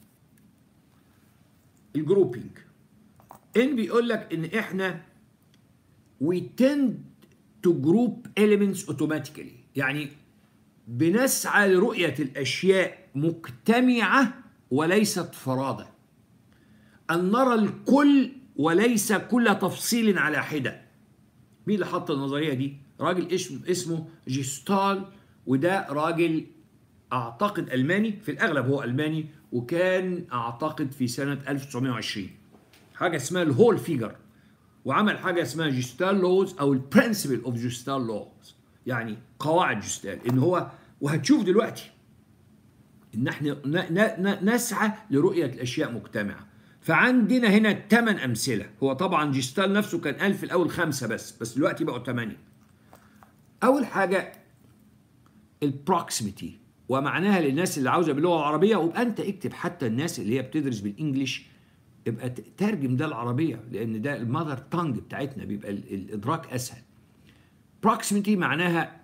الجروبينج ان بيقول لك ان احنا we tend to group elements automatically يعني بنسعى لرؤية الأشياء مجتمعة وليست فرادة أن نرى الكل وليس كل تفصيل على حدة مين اللي حط النظرية دي؟ راجل اسمه اسمه جيستال وده راجل أعتقد ألماني في الأغلب هو ألماني وكان أعتقد في سنة 1920 حاجة اسمها الهول فيجر وعمل حاجة اسمها جيستال لوز أو البرنسبل أوف جيستال لوز يعني قواعد جيستال إن هو وهتشوف دلوقتي إن احنا نسعى لرؤية الأشياء مجتمعة فعندنا هنا ثمان أمثلة هو طبعا جيستال نفسه كان قال في الأول خمسة بس بس دلوقتي بقوا ثمانية أول حاجة البروكسيميتي ومعناها للناس اللي عاوزة باللغة العربية ويبقى أنت اكتب حتى الناس اللي هي بتدرس بالإنجليش يبقى ترجم ده العربية لأن ده المذر تانج بتاعتنا بيبقى الإدراك أسهل proximity معناها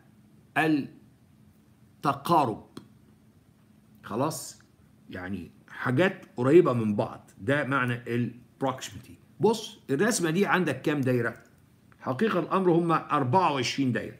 التقارب خلاص يعني حاجات قريبة من بعض ده معنى البروكسيميتي بص الرسمة دي عندك كام دايرة حقيقة الأمر هم 24 دايرة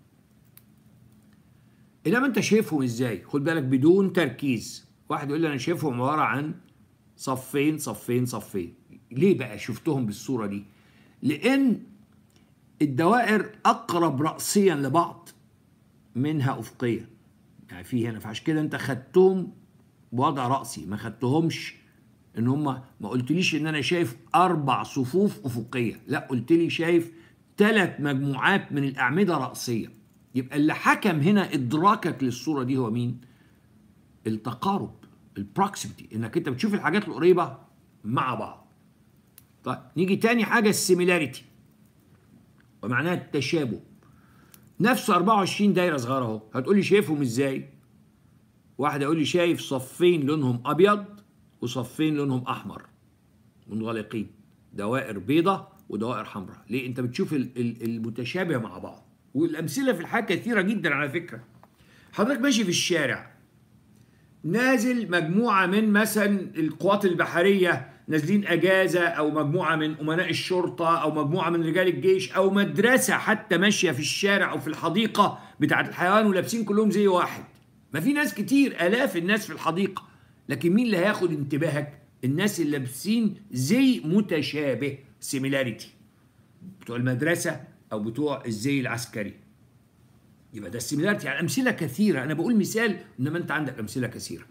إنما أنت شايفهم إزاي خد بالك بدون تركيز واحد يقول لي أنا شايفهم عبارة عن صفين صفين صفين ليه بقى شفتهم بالصورة دي لأن الدوائر أقرب رأسيا لبعض منها أفقيا يعني في هنا فعشان كده أنت خدتهم بوضع رأسي ما خدتهمش ان هم ما قلتليش ان انا شايف اربع صفوف افقيه لا قلت لي شايف ثلاث مجموعات من الاعمده راسيه يبقى اللي حكم هنا ادراكك للصوره دي هو مين التقارب البروكسيمتي انك انت بتشوف الحاجات القريبه مع بعض طيب نيجي تاني حاجه السيميلاريتي ومعناها التشابه نفسه 24 دايره صغيره اهو هتقول لي شايفهم ازاي واحد يقول لي شايف صفين لونهم ابيض وصفين لونهم احمر منغلقين دوائر بيضة ودوائر حمراء ليه انت بتشوف المتشابه مع بعض والامثله في الحياه كثيره جدا على فكره حضرتك ماشي في الشارع نازل مجموعه من مثلا القوات البحريه نازلين اجازه او مجموعه من امناء الشرطه او مجموعه من رجال الجيش او مدرسه حتى ماشيه في الشارع او في الحديقه بتاعه الحيوان ولابسين كلهم زي واحد ما في ناس كتير الاف الناس في الحديقه لكن مين اللي هياخد انتباهك الناس اللي لابسين زي متشابه سيميلاريتي بتوع المدرسه او بتوع الزي العسكري يبقى ده السيميلاريتي يعني امثله كثيره انا بقول مثال انما انت عندك امثله كثيره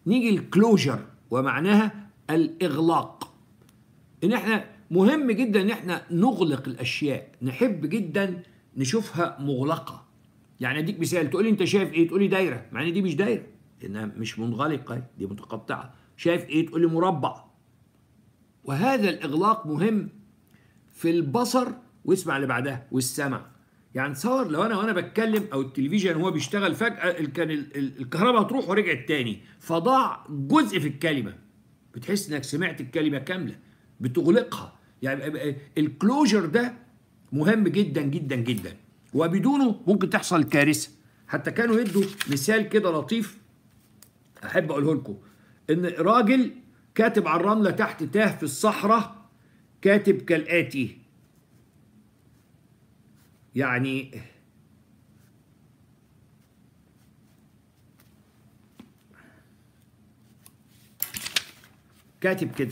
نيجي الكلوجر ومعناها الاغلاق ان احنا مهم جدا ان احنا نغلق الاشياء نحب جدا نشوفها مغلقه يعني اديك مثال تقول لي انت شايف ايه تقول لي دايره مع ان دي مش دايره لانها مش منغلقه دي متقطعه شايف ايه تقول لي مربع وهذا الاغلاق مهم في البصر واسمع اللي بعدها والسمع يعني تصور لو انا وانا بتكلم او التلفزيون هو بيشتغل فجاه كان الكهرباء هتروح ورجعت تاني فضاع جزء في الكلمه بتحس انك سمعت الكلمه كامله بتغلقها يعني الكلوجر ده مهم جدا جدا جدا وبدونه ممكن تحصل كارثه حتى كانوا يدوا مثال كده لطيف احب اقوله لكم ان راجل كاتب على الرمله تحت تاه في الصحراء كاتب كالاتي يعني كاتب كده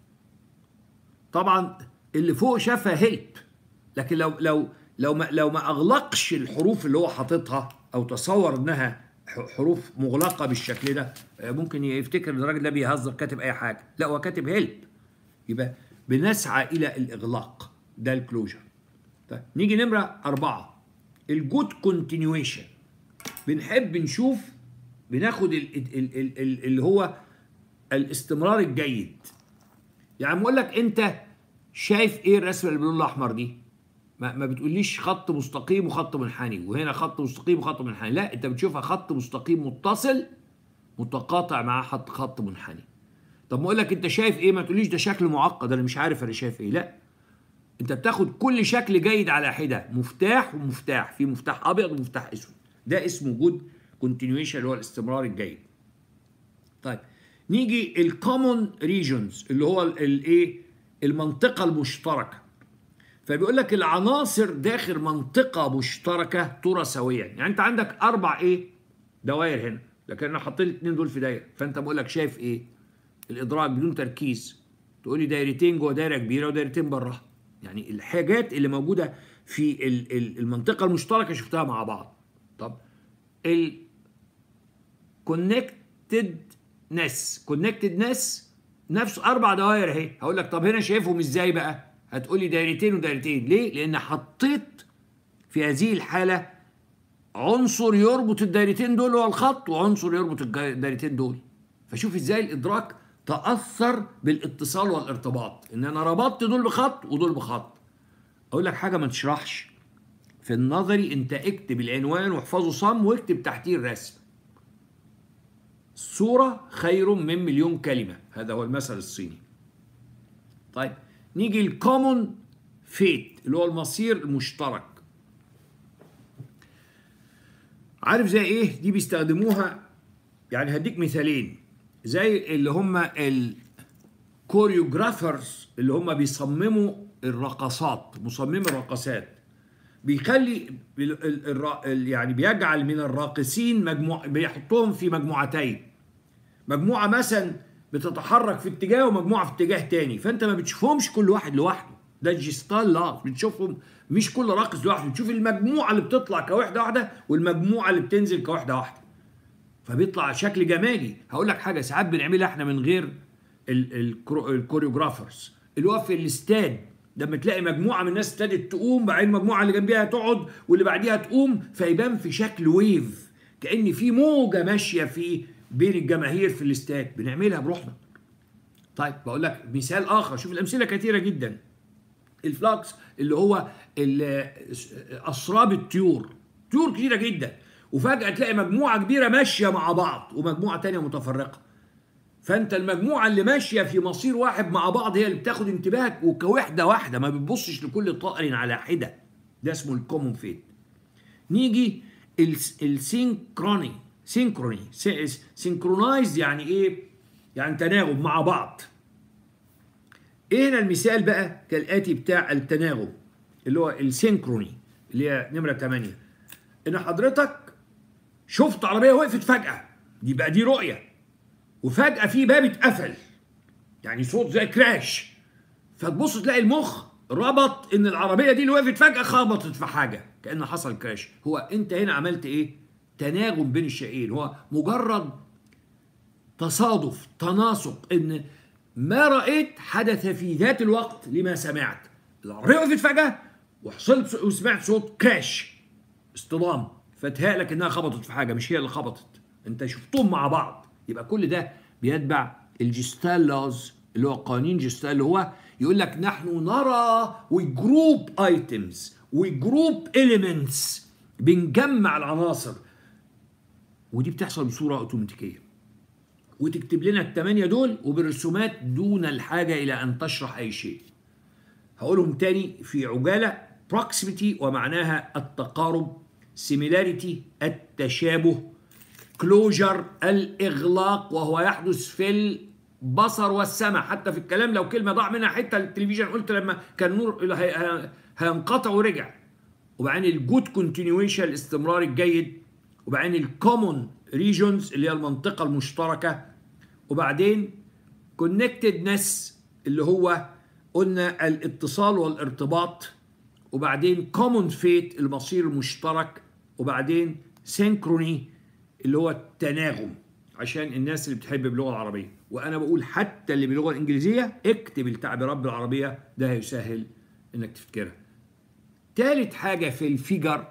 طبعا اللي فوق شافها هيلب لكن لو لو لو ما لو ما اغلقش الحروف اللي هو حاططها او تصور انها حروف مغلقه بالشكل ده ممكن يفتكر ان الراجل ده بيهزر كاتب اي حاجه لا هو كاتب هيلب يبقى بنسعى الى الاغلاق ده الكلوجر طيب نيجي نمره أربعة الجود كونتينيويشن بنحب نشوف بناخد ال ال ال ال اللي هو الاستمرار الجيد يعني بقول لك انت شايف ايه الرسمه اللي باللون الاحمر دي ما, ما بتقوليش خط مستقيم وخط منحني وهنا خط مستقيم وخط منحني لا انت بتشوفها خط مستقيم متصل متقاطع مع خط خط منحني طب ما اقول لك انت شايف ايه ما تقوليش ده شكل معقد انا مش عارف انا شايف ايه لا انت بتاخد كل شكل جيد على حده مفتاح ومفتاح في مفتاح ابيض ومفتاح اسود ده اسمه جود كونتينيويشن اللي هو الاستمرار الجيد طيب نيجي الكومون ريجونز اللي هو الايه المنطقه المشتركه فبيقول لك العناصر داخل منطقه مشتركه ترى سويا يعني انت عندك اربع ايه دوائر هنا لكن انا حطيت الاثنين دول في دايره فانت بقول لك شايف ايه الادراك بدون تركيز تقول لي دايرتين جوه دايره كبيره ودايرتين براها يعني الحاجات اللي موجوده في المنطقه المشتركه شفتها مع بعض طب ال كونكتدنس كونكتدنس نفس اربع دوائر اهي هقول لك طب هنا شايفهم ازاي بقى هتقول لي دايرتين ودايرتين ليه لان حطيت في هذه الحاله عنصر يربط الدايرتين دول هو الخط وعنصر يربط الدايرتين دول فشوف ازاي الادراك تاثر بالاتصال والارتباط ان انا ربطت دول بخط ودول بخط اقول لك حاجه ما تشرحش في النظري انت اكتب العنوان واحفظه صم واكتب تحتيه الرسم صورة خير من مليون كلمة هذا هو المثل الصيني طيب نيجي الكومون فيت اللي هو المصير المشترك عارف زي ايه دي بيستخدموها يعني هديك مثالين زي اللي هم الكوريوجرافرز اللي هم بيصمموا الرقصات مصممي الرقصات بيخلي يعني بيجعل من الراقصين مجموع بيحطهم في مجموعتين مجموعه مثلا بتتحرك في اتجاه ومجموعه في اتجاه تاني فانت ما بتشوفهمش كل واحد لوحده ده الجستال لا بتشوفهم مش كل راقص لوحده بتشوف المجموعه اللي بتطلع كوحده واحده والمجموعه اللي بتنزل كوحده واحده فبيطلع شكل جمالي هقول لك حاجه ساعات بنعملها احنا من غير الكوريوجرافرز اللي هو في الاستاد لما تلاقي مجموعه من الناس ابتدت تقوم بعدين المجموعه اللي جنبيها تقعد واللي بعديها تقوم فيبان في شكل ويف كان في موجه ماشيه في بين الجماهير في الاستاد بنعملها بروحنا طيب بقول لك مثال اخر شوف الامثله كثيره جدا الفلاكس اللي هو اسراب الطيور طيور كثيره جدا وفجاه تلاقي مجموعه كبيره ماشيه مع بعض ومجموعه تانية متفرقه فانت المجموعه اللي ماشيه في مصير واحد مع بعض هي اللي بتاخد انتباهك وكوحده واحده ما بتبصش لكل طائر على حده ده اسمه الكومون فيت نيجي السينكروني سينكروني سينكرونايز يعني ايه يعني تناغم مع بعض ايه هنا المثال بقى كالاتي بتاع التناغم اللي هو السينكروني اللي هي نمره 8 ان حضرتك شفت عربيه وقفت فجاه دي بقى دي رؤيه وفجأة في باب اتقفل يعني صوت زي كراش فتبص تلاقي المخ ربط ان العربية دي اللي وقفت فجأة خبطت في حاجة كأن حصل كراش هو انت هنا عملت ايه تناغم بين الشيئين هو مجرد تصادف تناسق ان ما رأيت حدث في ذات الوقت لما سمعت العربية وقفت فجأة وحصلت وسمعت صوت كراش اصطدام فتهيألك انها خبطت في حاجة مش هي اللي خبطت انت شفتهم مع بعض يبقى كل ده بيتبع الجستال لاز اللي هو قوانين جستال اللي هو يقول لك نحن نرى وجروب ايتمز وجروب اليمنتس بنجمع العناصر ودي بتحصل بصوره اوتوماتيكيه وتكتب لنا الثمانيه دول وبالرسومات دون الحاجه الى ان تشرح اي شيء هقولهم تاني في عجاله proximity ومعناها التقارب similarity التشابه كلوجر الاغلاق وهو يحدث في البصر والسمع حتى في الكلام لو كلمه ضاع منها حته التلفزيون قلت لما كان النور هينقطع ورجع وبعدين الجود كونتينيويشن الاستمرار الجيد وبعدين الكومون ريجونز اللي هي المنطقه المشتركه وبعدين كونكتدنس اللي هو قلنا الاتصال والارتباط وبعدين كومون فيت المصير المشترك وبعدين سينكروني اللي هو التناغم عشان الناس اللي بتحب باللغه العربيه وانا بقول حتى اللي باللغه الانجليزيه اكتب التعبيرات بالعربيه ده هيسهل انك تفتكرها ثالث حاجه في الفيجر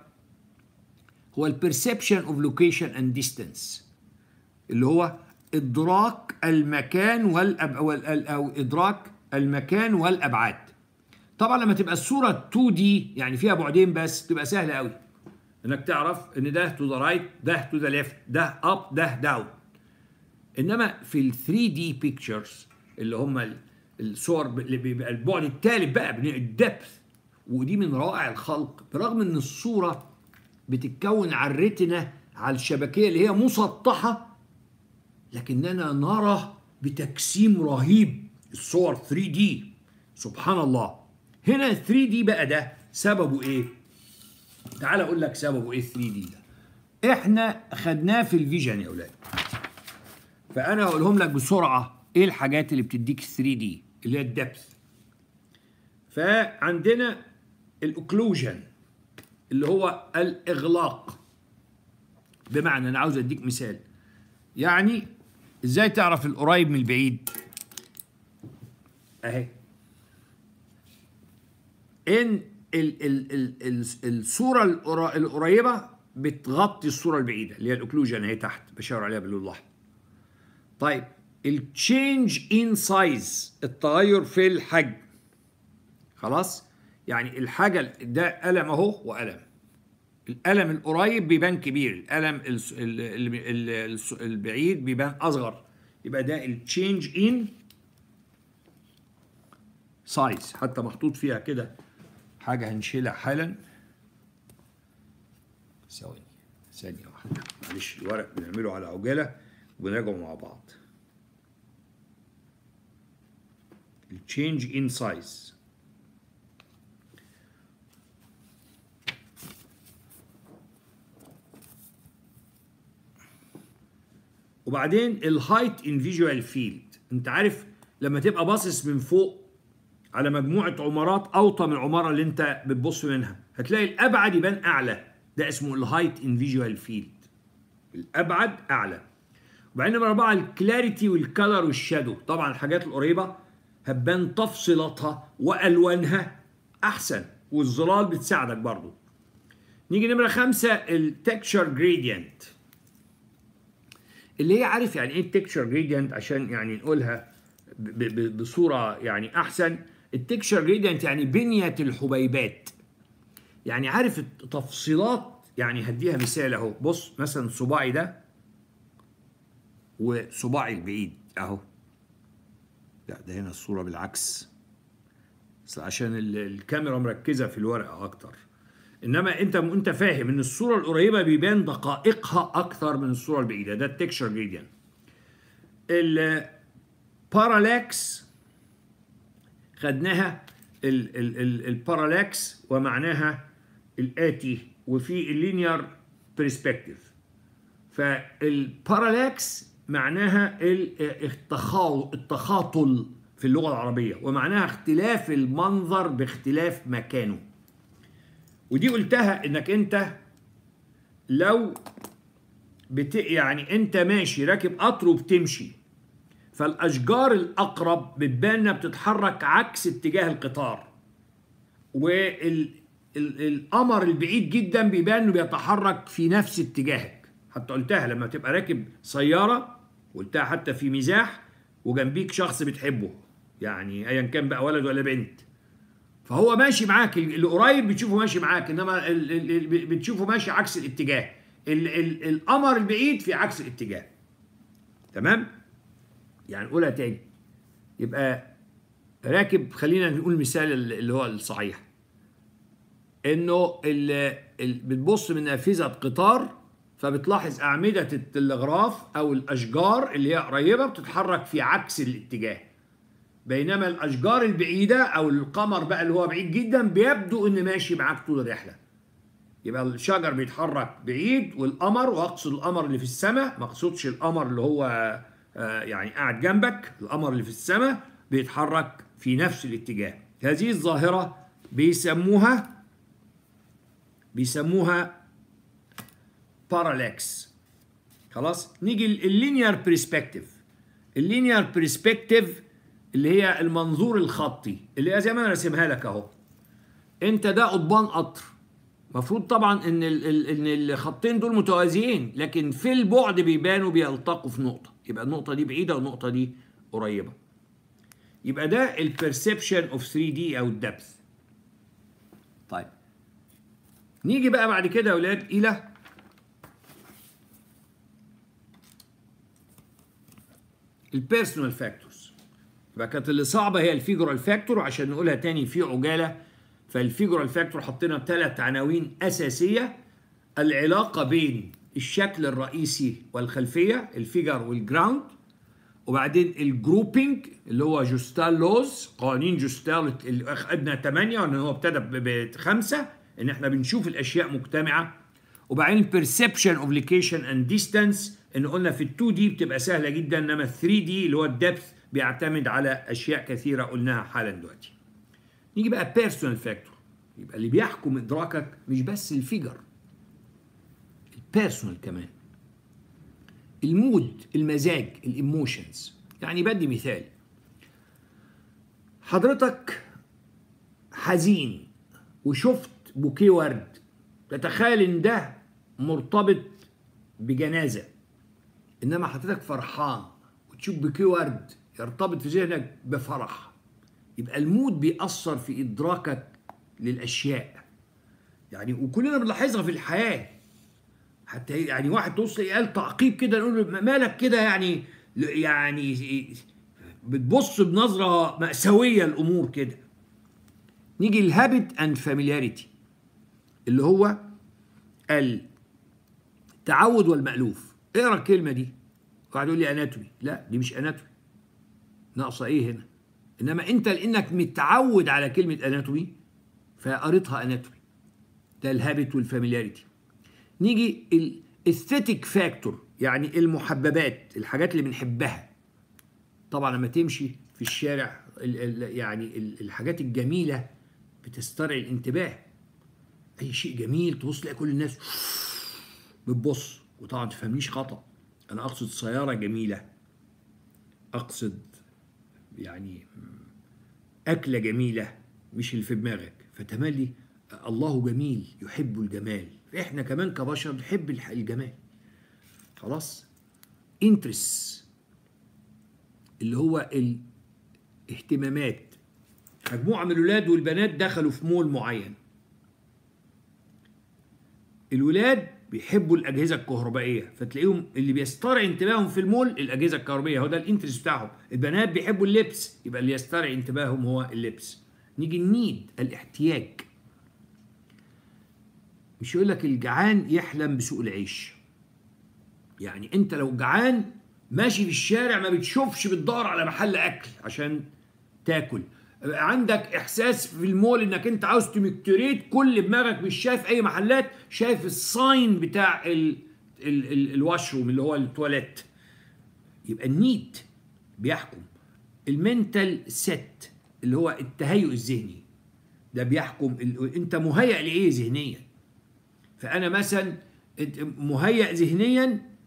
هو البرسبشن اوف لوكيشن اند ديستانس اللي هو ادراك المكان والأب او ادراك المكان والابعاد طبعا لما تبقى الصوره 2 دي يعني فيها بعدين بس تبقى سهله قوي انك تعرف ان ده تو ذا رايت ده تو ذا ليفت ده اب ده داون انما في ال 3 دي بيكتشرز اللي هم الصور اللي بيبقى البعد الثالث بقى الدبث ودي من روائع الخلق برغم ان الصوره بتتكون على الريتنا على الشبكيه اللي هي مسطحه لكننا نرى بتجسيم رهيب الصور 3 دي سبحان الله هنا 3 دي بقى ده سببه ايه تعال اقول لك سببه ايه 3 دي ده احنا خدناه في الفيجن يا اولاد فانا هقولهم لك بسرعه ايه الحاجات اللي بتديك 3 دي اللي هي الدبث فعندنا الاوكلوجن اللي هو الاغلاق بمعنى انا عاوز اديك مثال يعني ازاي تعرف القريب من البعيد اهي ان ال ال ال ال الصوره القريبه بتغطي الصوره البعيده اللي هي الاوكلوجن اهي تحت بشاور عليها باللون الاحمر طيب التشينج ان سايز التغير في الحجم خلاص يعني الحاجه ده قلم اهو وقلم القلم القريب بيبان كبير القلم البعيد بيبان اصغر يبقى ده التشينج ان سايز حتى محطوط فيها كده حاجه هنشيلها حالا ثواني ثانيه واحده معلش الورق بنعمله على عجاله ونراجعه مع بعض التشينج ان سايز وبعدين الهايت ان فيجوال فيلد انت عارف لما تبقى باصص من فوق على مجموعه عمارات اوطى من العماره اللي انت بتبص منها هتلاقي الابعد يبان اعلى ده اسمه الهايت ان فيجوال فيلد الابعد اعلى وبعدين نمرة أربعة الكلاريتي والكلر والشادو طبعا الحاجات القريبة هتبان تفصيلاتها وألوانها أحسن والظلال بتساعدك برضو نيجي نمرة خمسة التكشر جريدينت اللي هي عارف يعني ايه التكشر جريدينت عشان يعني نقولها بصورة يعني أحسن التكشر جريدينت يعني بنية الحبيبات يعني عارف التفصيلات يعني هديها مثال اهو بص مثلا صباعي ده وصباعي البعيد اهو لا ده هنا الصوره بالعكس بس عشان الكاميرا مركزه في الورقه اكتر انما انت انت فاهم ان الصوره القريبه بيبان دقائقها اكثر من الصوره البعيده ده التكشر جريديان البارالاكس خدناها البارالاكس ومعناها الاتي وفي اللينير برسبكتيف فالبارالاكس معناها التخاطل في اللغة العربية ومعناها اختلاف المنظر باختلاف مكانه ودي قلتها انك انت لو بت... يعني انت ماشي راكب قطر وبتمشي فالاشجار الاقرب بتبان انها بتتحرك عكس اتجاه القطار والقمر البعيد جدا بيبان انه بيتحرك في نفس اتجاهك حتى قلتها لما تبقى راكب سياره قلتها حتى في مزاح وجنبيك شخص بتحبه يعني ايا كان بقى ولد ولا بنت فهو ماشي معاك اللي قريب بتشوفه ماشي معاك انما اللي بتشوفه ماشي عكس الاتجاه القمر البعيد في عكس الاتجاه تمام يعني نقولها تاني يبقى راكب خلينا نقول مثال اللي هو الصحيح انه اللي بتبص من نافذه قطار فبتلاحظ اعمده التلغراف او الاشجار اللي هي قريبه بتتحرك في عكس الاتجاه بينما الاشجار البعيده او القمر بقى اللي هو بعيد جدا بيبدو ان ماشي معاك طول الرحله يبقى الشجر بيتحرك بعيد والقمر واقصد القمر اللي في السماء ما اقصدش القمر اللي هو يعني قاعد جنبك القمر اللي في السماء بيتحرك في نفس الاتجاه هذه الظاهره بيسموها بيسموها بارالاكس خلاص نيجي اللينير برسبكتيف اللينير برسبكتيف اللي هي المنظور الخطي اللي هي زي ما انا راسمها لك اهو انت ده قضبان قطر المفروض طبعا ان ان الخطين دول متوازيين لكن في البعد بيبانوا بيلتقوا في نقطه يبقى النقطه دي بعيده والنقطه دي قريبه يبقى ده البرسبشن اوف 3 دي او الدبث طيب نيجي بقى بعد كده يا اولاد الى البيرسونال فاكتورز يبقى كانت اللي صعبه هي الفيجورال فاكتور وعشان نقولها تاني في عجاله فالفيجورال فاكتور حطينا ثلاث عناوين اساسيه العلاقه بين الشكل الرئيسي والخلفيه الفيجر والجراوند وبعدين الجروبينج اللي هو جوستال لوز قوانين جوستال اللي اخذنا 8 وان هو ابتدى بخمسه ان احنا بنشوف الاشياء مجتمعه وبعدين البرسبشن اوف لوكيشن اند ديستانس ان قلنا في ال 2 دي بتبقى سهله جدا انما ال 3 دي اللي هو الدبث بيعتمد على اشياء كثيره قلناها حالا دلوقتي. نيجي بقى بيرسونال فاكتور يبقى اللي بيحكم ادراكك مش بس الفيجر البيرسونال كمان المود المزاج الايموشنز يعني بدي مثال حضرتك حزين وشفت بوكيه ورد تتخيل ان ده مرتبط بجنازه انما حضرتك فرحان وتشوف بوكيه ورد يرتبط في ذهنك بفرح يبقى المود بيأثر في إدراكك للأشياء يعني وكلنا بنلاحظها في الحياة حتى يعني واحد توصل قال تعقيب كده نقول له مالك كده يعني يعني بتبص بنظرة مأساوية الأمور كده نيجي الهابت اند فاميلياريتي اللي هو التعود والمألوف اقرا الكلمة دي واحد يقول لي اناتومي لا دي مش اناتومي ناقصه ايه هنا انما انت لانك متعود على كلمه اناتومي فقريتها اناتومي ده الهابت والفاميلياريتي نيجي الاستيتيك فاكتور يعني المحببات الحاجات اللي بنحبها طبعا لما تمشي في الشارع ال ال يعني ال الحاجات الجميله بتسترعي الانتباه اي شيء جميل تبص تلاقي كل الناس بتبص وطبعا تفهمنيش خطا انا اقصد سياره جميله اقصد يعني أكلة جميلة مش اللي في دماغك فتملي الله جميل يحب الجمال احنا كمان كبشر نحب الجمال خلاص انترس اللي هو الاهتمامات مجموعة من الولاد والبنات دخلوا في مول معين الولاد بيحبوا الاجهزه الكهربائيه فتلاقيهم اللي بيسترعي انتباههم في المول الاجهزه الكهربائيه هو ده الانترست بتاعهم البنات بيحبوا اللبس يبقى اللي يسترعي انتباههم هو اللبس نيجي النيد الاحتياج مش يقول لك الجعان يحلم بسوء العيش يعني انت لو جعان ماشي في الشارع ما بتشوفش بتدور على محل اكل عشان تاكل عندك احساس في المول انك انت عاوز تمكتريت كل دماغك مش شايف اي محلات شايف الساين بتاع ال ال ال الواشروم اللي هو التواليت يبقى النيت بيحكم المنتال سيت اللي هو التهيؤ الذهني ده بيحكم انت مهيئ لايه ذهنيا فانا مثلا مهيئ ذهنيا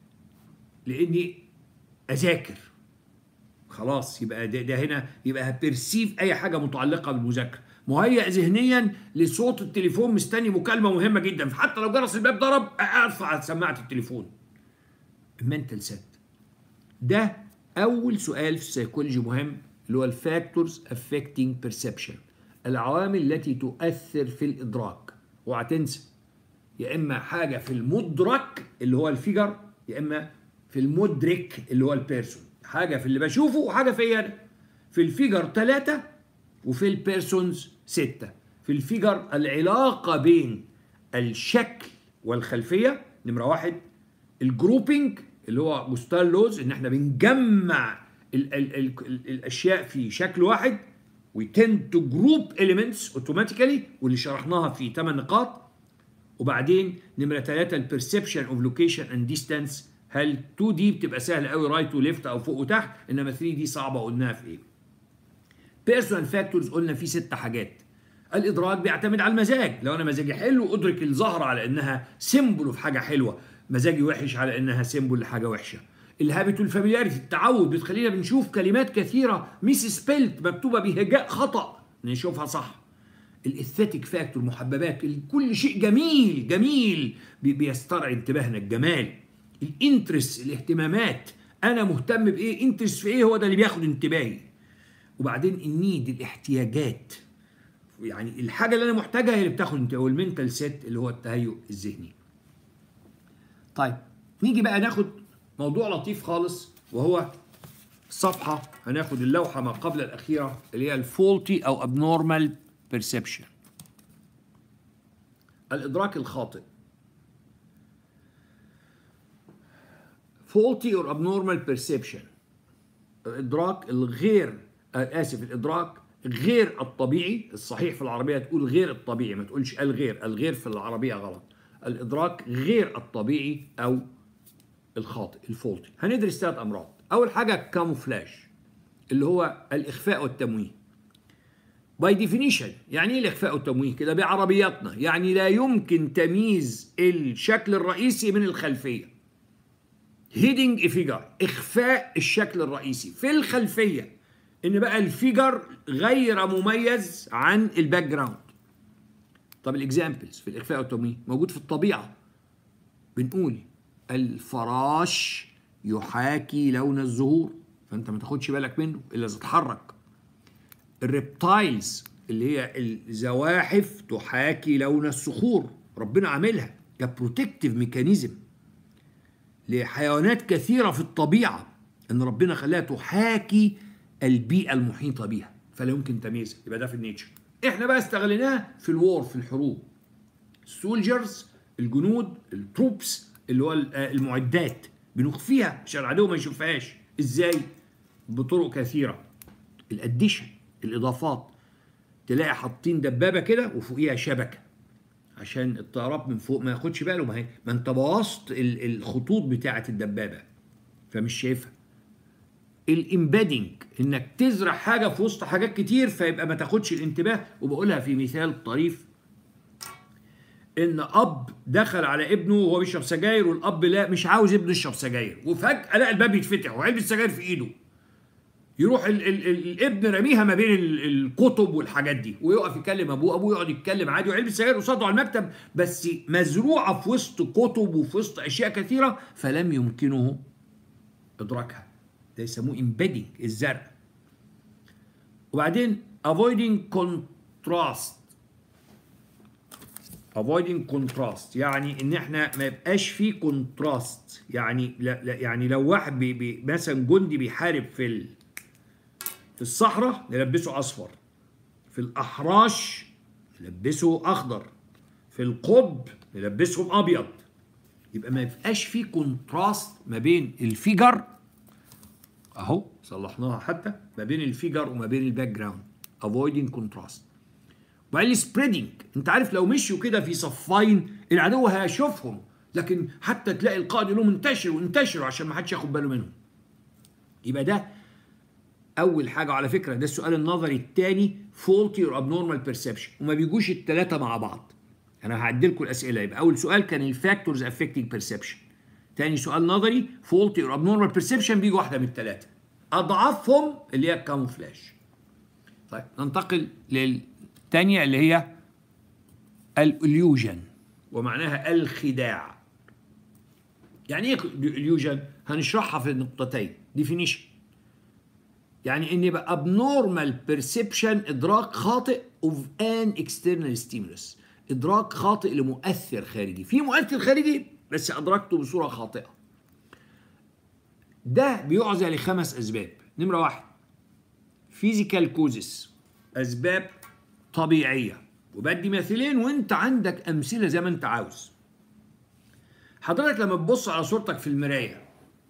لاني اذاكر خلاص يبقى ده, ده هنا يبقى هبرسيف اي حاجه متعلقه بالمذاكره مهيئ ذهنيا لصوت التليفون مستني مكالمه مهمه جدا فحتى لو جرس الباب ضرب ارفع سماعه التليفون المنتال سيت ده اول سؤال في السيكولوجي مهم اللي هو الفاكتورز افكتنج بيرسبشن العوامل التي تؤثر في الادراك اوعى تنسى يا اما حاجه في المدرك اللي هو الفيجر يا اما في المدرك اللي هو البيرسون حاجه في اللي بشوفه وحاجه في انا في الفيجر ثلاثة وفي البيرسونز ستة في الفيجر العلاقة بين الشكل والخلفية نمرة واحد الجروبينج اللي هو جوستال لوز ان احنا بنجمع ال ال ال ال الاشياء في شكل واحد we tend to group elements automatically واللي شرحناها في 8 نقاط وبعدين نمرة ثلاثة البرسبشن اوف لوكيشن اند ديستانس هل 2 دي بتبقى سهلة قوي رايت وليفت او فوق وتحت انما 3 دي صعبة قلناها في ايه بيرسونال فاكتورز قلنا فيه ست حاجات الادراك بيعتمد على المزاج لو انا مزاجي حلو ادرك الزهره على انها سيمبل في حاجه حلوه مزاجي وحش على انها سيمبل لحاجه وحشه الهابت والفاميلياريتي التعود بتخلينا بنشوف كلمات كثيره ميس سبيلت مكتوبه بهجاء خطا نشوفها صح الاثيتيك فاكتور محببات كل شيء جميل جميل بيسترعي انتباهنا الجمال الانترست الاهتمامات انا مهتم بايه انترست في ايه هو ده اللي بياخد انتباهي وبعدين النيد الاحتياجات يعني الحاجه اللي انا محتاجها هي اللي بتاخد انتباهي والمنتال سيت اللي هو التهيؤ الذهني طيب نيجي بقى ناخد موضوع لطيف خالص وهو صفحة هناخد اللوحة ما قبل الأخيرة اللي هي الفولتي أو abnormal perception الإدراك الخاطئ faulty or abnormal perception الإدراك الغير آسف الإدراك غير الطبيعي الصحيح في العربية تقول غير الطبيعي ما تقولش الغير الغير في العربية غلط الإدراك غير الطبيعي أو الخاطئ الفولتي هندرس ثلاث أمراض أول حاجة كاموفلاج اللي هو الإخفاء والتمويه باي ديفينيشن يعني ايه الاخفاء والتمويه كده بعربياتنا يعني لا يمكن تمييز الشكل الرئيسي من الخلفيه هيدنج فيجر اخفاء الشكل الرئيسي في الخلفيه ان بقى الفيجر غير مميز عن الباك جراوند طب الاكزامبلز في الاخفاء والتمويه موجود في الطبيعه بنقول الفراش يحاكي لون الزهور فانت ما تاخدش بالك منه الا اذا اتحرك الريبتايلز اللي هي الزواحف تحاكي لون الصخور ربنا عاملها كبروتكتيف ميكانيزم لحيوانات كثيرة في الطبيعة ان ربنا خلاها تحاكي البيئة المحيطة بها فلا يمكن تمييزها يبقى ده في النيتشر احنا بقى استغليناه في الوور في الحروب السولجرز الجنود التروبس اللي هو المعدات بنخفيها عشان العدو ما يشوفهاش ازاي بطرق كثيره الاديشن الاضافات تلاقي حاطين دبابه كده وفوقيها شبكه عشان الطيارات من فوق ما ياخدش باله ما هي ما انت بوظت الخطوط بتاعه الدبابه فمش شايفها الامبيدنج انك تزرع حاجه في وسط حاجات كتير فيبقى ما تاخدش الانتباه وبقولها في مثال طريف ان اب دخل على ابنه وهو بيشرب سجاير والاب لا مش عاوز ابنه يشرب سجاير وفجاه لقى الباب يتفتح وعلبه سجاير في ايده يروح ال ال ال الابن رميها ما بين ال الكتب والحاجات دي ويقف يكلم ابوه ابوه يقعد يتكلم عادي وعلبه سجاير قصاده على المكتب بس مزروعه في وسط كتب وفي وسط اشياء كثيره فلم يمكنه ادراكها ده يسموه embedding الزرع وبعدين avoiding contrast avoiding contrast يعني ان احنا ما يبقاش في كونتراست يعني لا لا يعني لو واحد بي بي مثلا جندي بيحارب في ال في الصحراء نلبسه اصفر في الاحراش نلبسه اخضر في القطب نلبسهم ابيض يبقى ما يبقاش في كونتراست ما بين الفيجر اهو صلحناها حتى ما بين الفيجر وما بين الباك جراوند avoiding contrast وبعدين سبريدنج انت عارف لو مشوا كده في صفين العدو هيشوفهم لكن حتى تلاقي القائد يقول لهم انتشروا انتشروا عشان ما حدش ياخد باله منهم يبقى ده اول حاجه على فكره ده السؤال النظري الثاني فولتي اور ابنورمال بيرسبشن وما بيجوش الثلاثه مع بعض انا هعدي لكم الاسئله يبقى اول سؤال كان الفاكتورز افكتنج بيرسبشن تاني سؤال نظري فولتي اور ابنورمال بيرسبشن بيجي واحده من الثلاثه اضعفهم اللي هي الكاموفلاج طيب ننتقل للثانيه اللي هي الاليوجن ومعناها الخداع يعني ايه اليوجن هنشرحها في نقطتين ديفينيشن يعني ان يبقى abnormal perception ادراك خاطئ of an external stimulus ادراك خاطئ لمؤثر خارجي في مؤثر خارجي بس ادركته بصوره خاطئه ده بيعزى لخمس اسباب نمره واحد فيزيكال كوزس اسباب طبيعيه وبدي مثالين وانت عندك امثله زي ما انت عاوز حضرتك لما تبص على صورتك في المرايه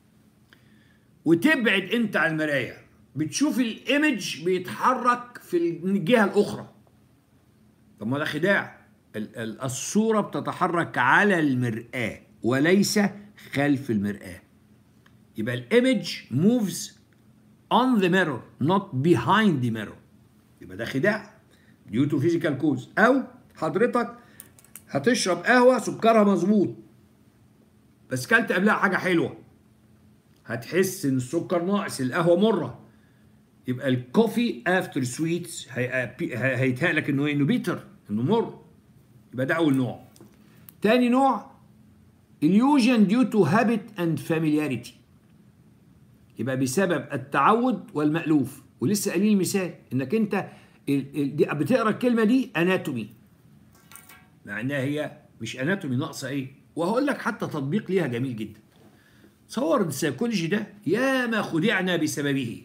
وتبعد انت عن المرايه بتشوف الايمج بيتحرك في الجهه الاخرى طب ما ده خداع الصوره بتتحرك على المراه وليس خلف المراه يبقى الايمج موفز on the mirror not behind the mirror يبقى ده خداع due to physical cause او حضرتك هتشرب قهوه سكرها مظبوط بس كلت قبلها حاجه حلوه هتحس ان السكر ناقص القهوه مره يبقى الكوفي افتر سويتس هيتهيأ لك انه انه بيتر انه مر يبقى ده اول نوع تاني نوع illusion due to habit and familiarity يبقى بسبب التعود والمألوف ولسه قايلين مثال انك انت بتقرا الكلمه دي اناتومي مع انها هي مش اناتومي ناقصه ايه وهقول لك حتى تطبيق ليها جميل جدا تصور السيكولوجي ده ياما خدعنا بسببه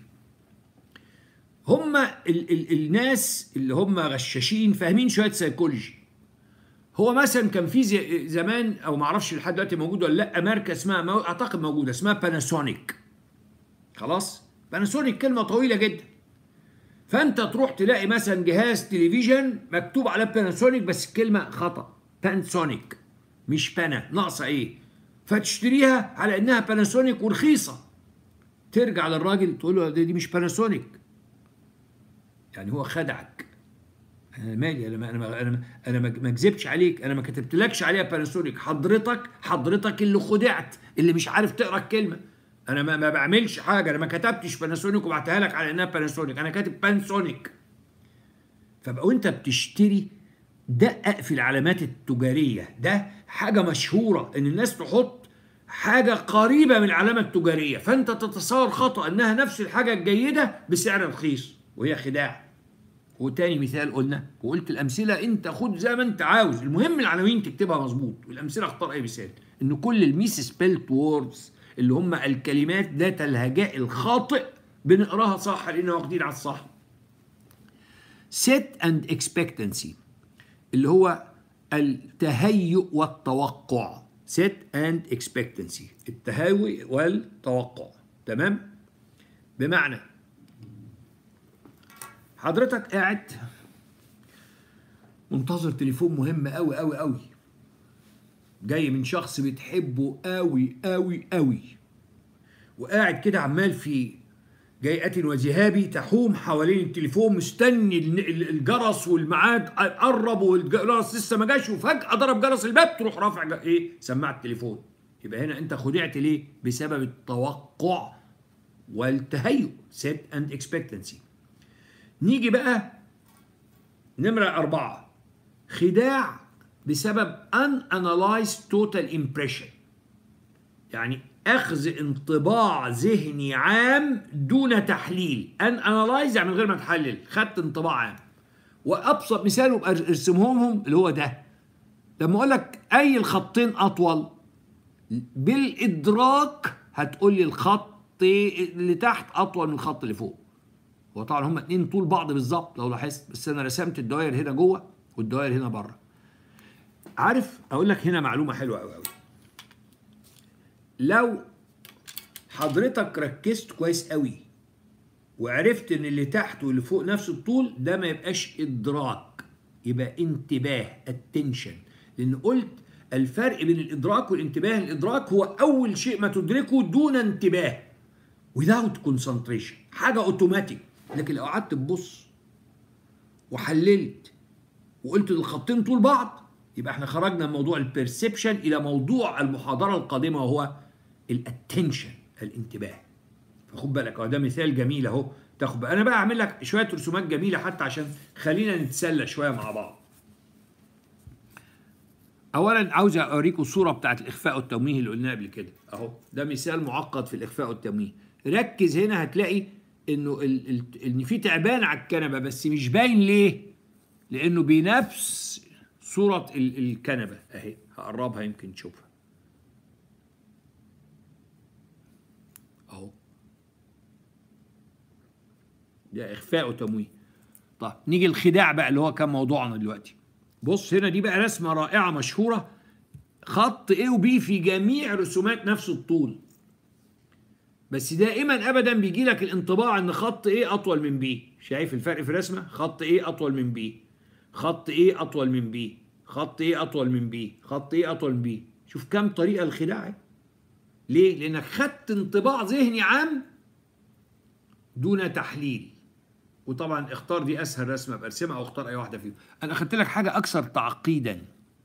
هم ال ال الناس اللي هم غشاشين فاهمين شويه سيكولوجي هو مثلا كان في زمان او ما اعرفش لحد دلوقتي موجود ولا لا ماركه اسمها اعتقد موجوده اسمها باناسونيك خلاص باناسونيك كلمه طويله جدا فانت تروح تلاقي مثلا جهاز تلفزيون مكتوب على باناسونيك بس الكلمه خطا بانسونيك مش بانا ناقصه ايه فتشتريها على انها باناسونيك ورخيصه ترجع للراجل تقول له دي مش باناسونيك يعني هو خدعك انا مالي انا ما انا انا انا ما كذبتش عليك انا ما كتبتلكش عليها باناسونيك حضرتك حضرتك اللي خدعت اللي مش عارف تقرا الكلمه انا ما, ما بعملش حاجه انا ما كتبتش باناسونيك وبعتها لك على انها باناسونيك انا كاتب بانسونيك فبقى وانت بتشتري دقق في العلامات التجاريه ده حاجه مشهوره ان الناس تحط حاجه قريبه من العلامه التجاريه فانت تتصور خطا انها نفس الحاجه الجيده بسعر رخيص وهي خداع وتاني مثال قلنا وقلت الامثله انت خد زي ما انت عاوز المهم العناوين تكتبها مظبوط والامثله اختار اي مثال ان كل الميس سبيلت ووردز اللي هم الكلمات ذات الهجاء الخاطئ بنقراها صح لان واخدين على الصح set and expectancy اللي هو التهيؤ والتوقع set and expectancy التهيؤ والتوقع تمام بمعنى حضرتك قاعد منتظر تليفون مهم قوي قوي قوي جاي من شخص بتحبه قوي قوي قوي وقاعد كده عمال في جيئة وذهابي تحوم حوالين التليفون مستني الجرس والميعاد قرب والجرس لسه ما جاش وفجأة ضرب جرس الباب تروح رافع ايه سماعة التليفون يبقى هنا انت خدعت ليه؟ بسبب التوقع والتهيؤ set and expectancy نيجي بقى نمرة أربعة خداع بسبب unanalyzed total impression يعني أخذ انطباع ذهني عام دون تحليل unanalyzed يعني من غير ما تحلل خدت انطباع عام وأبسط مثال ارسمهم اللي هو ده لما أقول لك أي الخطين أطول بالإدراك هتقول لي الخط اللي تحت أطول من الخط اللي فوق هو طبعا هما اتنين طول بعض بالظبط لو لاحظت بس انا رسمت الدوائر هنا جوه والدوائر هنا بره عارف اقول لك هنا معلومه حلوه قوي قوي لو حضرتك ركزت كويس قوي وعرفت ان اللي تحت واللي فوق نفس الطول ده ما يبقاش ادراك يبقى انتباه اتنشن لان قلت الفرق بين الادراك والانتباه الادراك هو اول شيء ما تدركه دون انتباه without concentration حاجه اوتوماتيك لكن لو قعدت تبص وحللت وقلت الخطين طول بعض يبقى احنا خرجنا من موضوع البرسبشن الى موضوع المحاضره القادمه وهو الاتنشن الانتباه فخد بالك اهو ده مثال جميل اهو تاخد بالك. انا بقى اعمل لك شويه رسومات جميله حتى عشان خلينا نتسلى شويه مع بعض اولا عاوز اوريكم الصوره بتاعت الاخفاء والتمويه اللي قلناها قبل كده اهو ده مثال معقد في الاخفاء والتمويه ركز هنا هتلاقي انه ال... ال... ان في تعبان على الكنبه بس مش باين ليه لانه بنفس صوره ال... الكنبه اهي هقربها يمكن تشوفها اهو ده اخفاء وتمويه طيب نيجي الخداع بقى اللي هو كان موضوعنا دلوقتي بص هنا دي بقى رسمه رائعه مشهوره خط A وB في جميع رسومات نفس الطول بس دائما ابدا بيجي لك الانطباع ان خط A اطول من B شايف الفرق في الرسمه خط A اطول من B خط A اطول من B خط A اطول من B خط A اطول من B شوف كم طريقه الخداع ليه لانك خدت انطباع ذهني عام دون تحليل وطبعا اختار دي اسهل رسمه برسمها او اختار اي واحده فيهم انا اخدت لك حاجه اكثر تعقيدا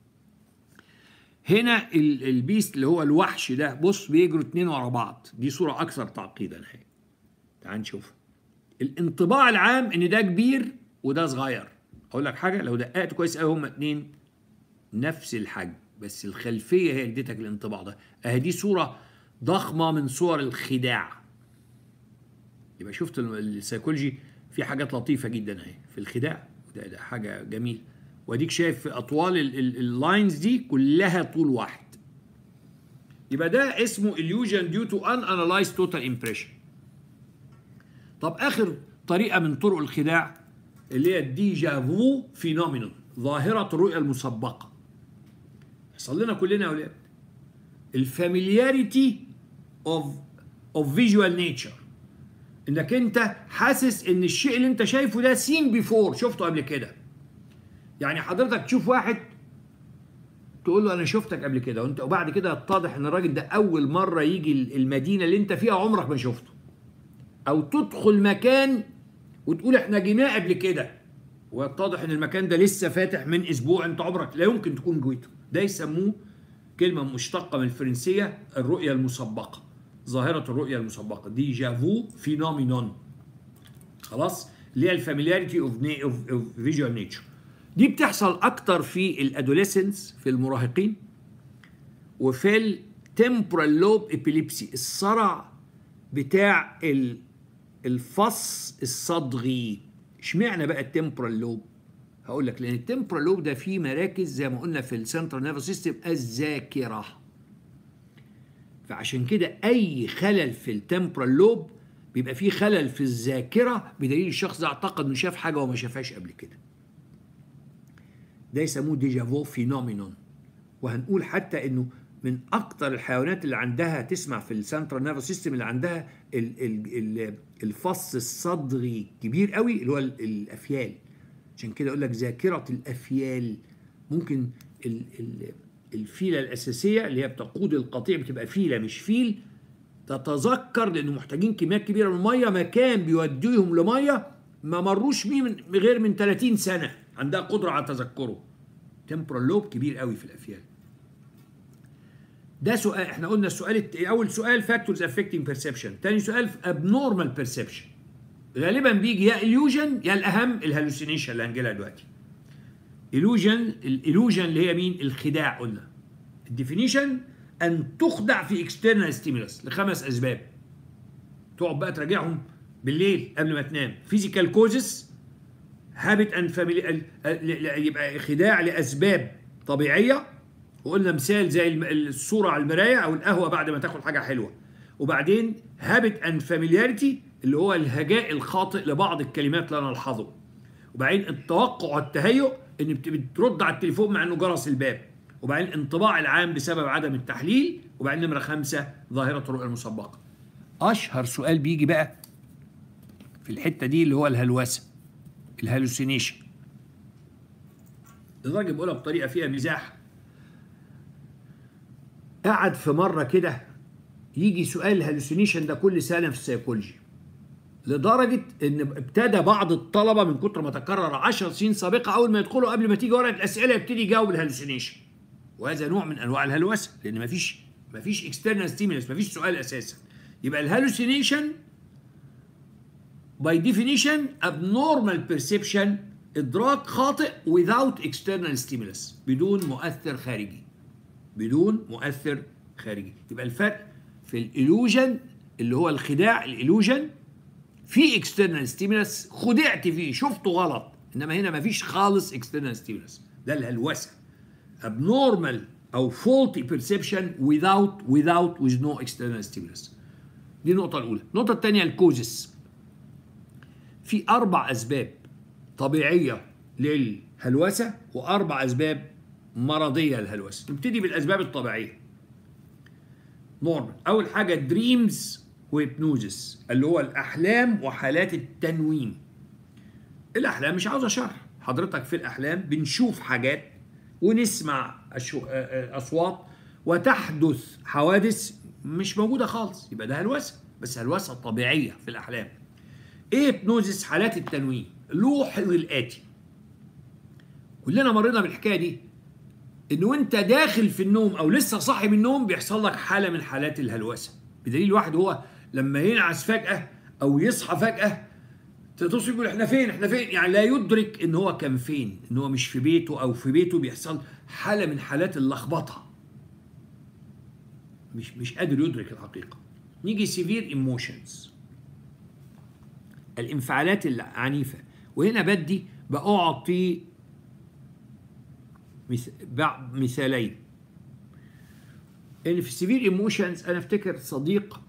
هنا البيست اللي هو الوحش ده بص بيجروا اتنين ورا بعض دي صوره اكثر تعقيدا اهي تعال نشوف الانطباع العام ان ده كبير وده صغير اقول لك حاجه لو دققت كويس قوي هما اتنين نفس الحجم بس الخلفيه هي اديتك الانطباع ده اهي دي صوره ضخمه من صور الخداع يبقى شفت السيكولوجي في حاجات لطيفه جدا اهي في الخداع ده, ده حاجه جميله واديك شايف في اطوال اللاينز دي كلها طول واحد يبقى ده اسمه illusion due to unanalyzed total impression طب اخر طريقه من طرق الخداع اللي هي الديجافو فينومينون ظاهره الرؤيه المسبقه يحصل لنا كلنا يا اولاد الفاميلياريتي اوف اوف فيجوال نيتشر انك انت حاسس ان الشيء اللي انت شايفه ده سين بيفور شفته قبل كده يعني حضرتك تشوف واحد تقول له انا شفتك قبل كده وانت وبعد كده يتضح ان الراجل ده اول مره يجي المدينه اللي انت فيها عمرك ما شفته او تدخل مكان وتقول احنا جيناه قبل كده ويتضح ان المكان ده لسه فاتح من اسبوع انت عمرك لا يمكن تكون جويته ده يسموه كلمه مشتقه من الفرنسيه الرؤيه المسبقه ظاهره الرؤيه المسبقه دي جافو فينومينون خلاص اللي هي الفاميلياريتي اوف اوف فيجوال نيتشر دي بتحصل اكتر في الادوليسنس في المراهقين وفي التمبرال لوب ابيليبسي الصرع بتاع الفص الصدغي اشمعنى بقى التمبرال لوب هقول لك لان التمبرال لوب ده فيه مراكز زي ما قلنا في السنترال نيرفس سيستم الذاكره فعشان كده اي خلل في التمبرال لوب بيبقى فيه خلل في الذاكره بدليل الشخص ده اعتقد انه شاف حاجه وما شافهاش قبل كده ده يسموه ديجافو فينومينون وهنقول حتى انه من اكتر الحيوانات اللي عندها تسمع في السنترال نيرفس سيستم اللي عندها ال ال ال الفص الصدغي كبير قوي اللي هو الافيال عشان كده اقول لك ذاكره الافيال ممكن ال ال الفيله الاساسيه اللي هي بتقود القطيع بتبقى فيله مش فيل تتذكر لانه محتاجين كميات كبيره من الميه مكان بيوديهم لميه ما مروش بيه من غير من 30 سنه عندها قدره على تذكره تمبرال لوب كبير قوي في الافيال ده سؤال احنا قلنا السؤال الت... اول سؤال فاكتورز افكتنج بيرسبشن ثاني سؤال ابنورمال بيرسبشن غالبا بيجي يا illusion يا الاهم الهلوسينيشن اللي هنجيلها دلوقتي illusion الالوجن اللي هي مين الخداع قلنا الديفينيشن ان تخدع في اكسترنال ستيمولس لخمس اسباب تقعد بقى تراجعهم بالليل قبل ما تنام فيزيكال كوزز هابت ان فاميلي يبقى خداع لاسباب طبيعيه وقلنا مثال زي الصوره على المرايه او القهوه بعد ما تاكل حاجه حلوه وبعدين هابت ان فاميلياريتي اللي هو الهجاء الخاطئ لبعض الكلمات لا نلحظه وبعدين التوقع والتهيؤ ان بترد على التليفون مع انه جرس الباب وبعدين الانطباع العام بسبب عدم التحليل وبعدين نمره خمسه ظاهره الرؤيه المسبقه اشهر سؤال بيجي بقى في الحته دي اللي هو الهلوسه الهلوسينيشن الراجل بيقولها بطريقه فيها مزاح قعد في مره كده يجي سؤال الهلوسينيشن ده كل سنه في السيكولوجي لدرجه ان ابتدى بعض الطلبه من كتر ما تكرر 10 سنين سابقه اول ما يدخلوا قبل ما تيجي ورقه الاسئله يبتدي يجاوب الهلوسينيشن وهذا نوع من انواع الهلوسه لان مفيش مفيش اكسترنال ستيمولس مفيش سؤال اساسا يبقى الهالوسينيشن باي ديفينيشن abnormal perception ادراك خاطئ without external stimulus بدون مؤثر خارجي بدون مؤثر خارجي يبقى الفرق في الالوجن اللي هو الخداع الالوجن في اكسترنال ستيمولس خدعت فيه شفته غلط انما هنا مفيش خالص اكسترنال ستيمولس ده الهلوسه abnormal او faulty perception without without with no external stimulus دي النقطة الأولى، النقطة الثانية الكوزس في أربع أسباب طبيعية للهلوسة وأربع أسباب مرضية للهلوسة، نبتدي بالأسباب الطبيعية. نورمال، أول حاجة دريمز وهيبنوزس اللي هو الأحلام وحالات التنويم. الأحلام مش عاوزة شرح، حضرتك في الأحلام بنشوف حاجات ونسمع أصوات وتحدث حوادث مش موجوده خالص يبقى ده هلوسه بس هلوسه طبيعيه في الاحلام ايه هيبنوزيس حالات التنويم لوحظ الاتي كلنا مرينا بالحكايه دي ان وانت داخل في النوم او لسه صاحي من النوم بيحصل لك حاله من حالات الهلوسه بدليل واحد هو لما ينعس فجاه او يصحى فجاه تصل يقول احنا فين احنا فين يعني لا يدرك ان هو كان فين ان هو مش في بيته او في بيته بيحصل حاله من حالات اللخبطه مش مش قادر يدرك الحقيقه نيجي سيفير ايموشنز الانفعالات العنيفه وهنا بدي باعطي مثالين ان في السيفير ايموشنز انا افتكر صديق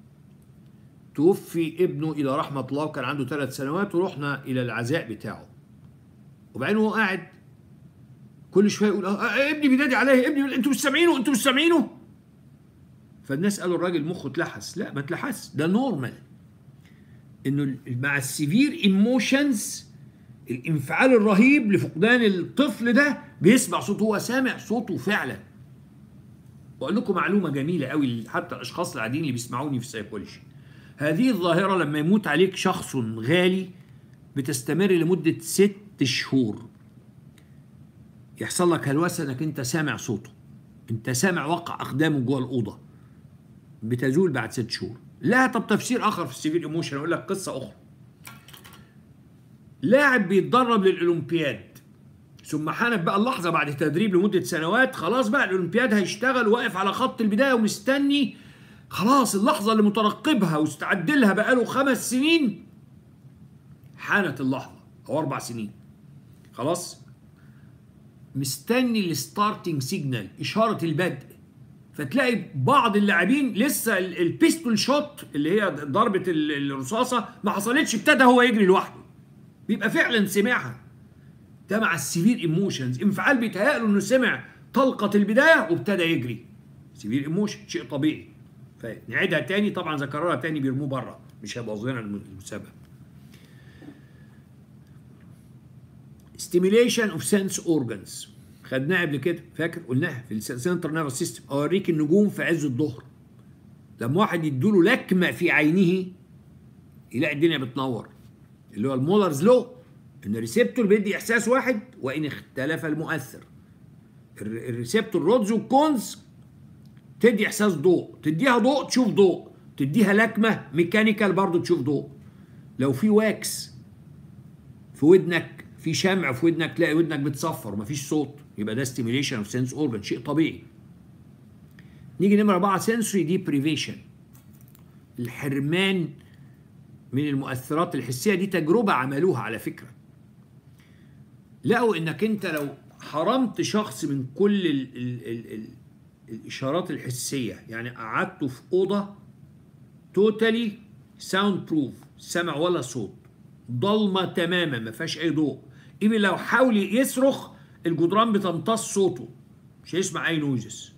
توفي ابنه الى رحمه الله وكان عنده ثلاث سنوات ورحنا الى العزاء بتاعه وبعدين هو قاعد كل شويه يقول اه ابني بينادي عليا ابني انتوا مش سامعينه انتوا مش سامعينه فالناس قالوا الراجل مخه اتلحس لا ما اتلحس ده نورمال انه مع السيفير ايموشنز الانفعال الرهيب لفقدان الطفل ده بيسمع صوته هو سامع صوته فعلا واقول لكم معلومه جميله قوي حتى الاشخاص العاديين اللي بيسمعوني في السيكولوجي هذه الظاهره لما يموت عليك شخص غالي بتستمر لمده ست شهور يحصل لك هلوسه انك انت سامع صوته انت سامع وقع اقدامه جوه الاوضه بتزول بعد ست شهور لها طب تفسير اخر في السيفير ايموشن اقول لك قصه اخرى لاعب بيتدرب للاولمبياد ثم حانت بقى اللحظه بعد تدريب لمده سنوات خلاص بقى الاولمبياد هيشتغل واقف على خط البدايه ومستني خلاص اللحظه اللي مترقبها واستعد لها بقاله خمس سنين حانت اللحظه او اربع سنين خلاص مستني الستارتنج سيجنال اشاره البدء فتلاقي بعض اللاعبين لسه البيستول شوت اللي هي ضربه الرصاصه ما حصلتش ابتدى هو يجري لوحده بيبقى فعلا سمعها ده مع السيفير ايموشنز انفعال بيتهيأ له انه سمع طلقه البدايه وابتدى يجري سيفير ايموشن شيء طبيعي فنعيدها تاني طبعا ذكرها تاني بيرموه بره مش هيبقى قصدنا المسابقه stimulation of sense organs خدناها قبل كده فاكر قلناها في السنتر نيرفس سيستم اوريك النجوم في عز الظهر لما واحد يديله لكمه في عينه يلاقي الدنيا بتنور اللي هو المولرز لو ان الريسبتور بيدي احساس واحد وان اختلف المؤثر الريسبتور رودز والكونز تدي احساس ضوء تديها ضوء تشوف ضوء تديها لكمه ميكانيكال برضه تشوف ضوء لو في واكس في ودنك في شمع في ودنك تلاقي ودنك بتصفر ومفيش صوت يبقى ده ستيميليشن اوف سنس اورجان شيء طبيعي نيجي نمره أربعة سنسوري ديبريفيشن الحرمان من المؤثرات الحسيه دي تجربه عملوها على فكره لقوا انك انت لو حرمت شخص من كل ال ال ال ال الاشارات الحسيه يعني قعدته في اوضه توتالي ساوند بروف سمع ولا صوت ضلمه تماما ما فيهاش اي ضوء ايفن لو حاول يصرخ الجدران بتمتص صوته مش هيسمع اي نويزز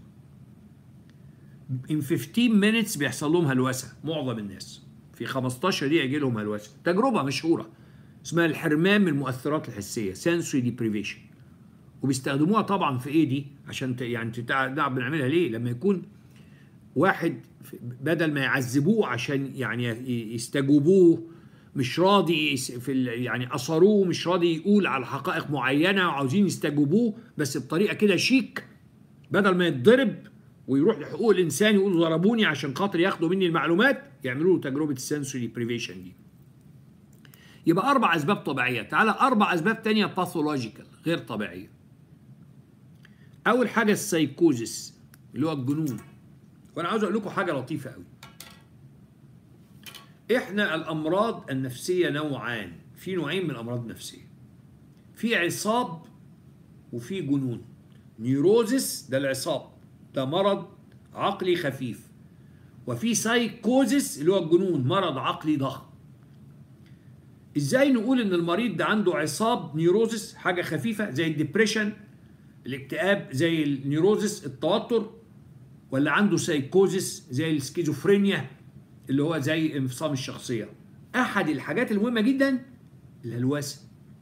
in 15 minutes بيحصل لهم هلوسه معظم الناس في 15 دقيقه يجي لهم هلوسه تجربه مشهوره اسمها الحرمان من المؤثرات الحسيه sensory deprivation وبيستخدموها طبعا في ايه دي عشان ت... يعني تتعب بنعملها ليه لما يكون واحد بدل ما يعذبوه عشان يعني يستجوبوه مش راضي في يعني اصروه مش راضي يقول على حقائق معينه وعاوزين يستجوبوه بس بطريقه كده شيك بدل ما يتضرب ويروح لحقوق الانسان يقولوا ضربوني عشان خاطر ياخدوا مني المعلومات يعملوا له تجربه السنسوري بريفيشن دي يبقى اربع اسباب طبيعيه تعالى اربع اسباب تانية باثولوجيكال غير طبيعيه اول حاجه السايكوزيس اللي هو الجنون وانا عاوز اقول لكم حاجه لطيفه قوي احنا الامراض النفسيه نوعان في نوعين من الامراض النفسيه في عصاب وفي جنون نيروزس ده العصاب ده مرض عقلي خفيف وفي سايكوزس اللي هو الجنون مرض عقلي ضخم ازاي نقول ان المريض ده عنده عصاب نيروزس حاجه خفيفه زي الدبريشن الاكتئاب زي النيروزس التوتر ولا عنده سايكوزس زي السكيزوفرينيا اللي هو زي انفصام الشخصيه احد الحاجات المهمه جدا الهلوسه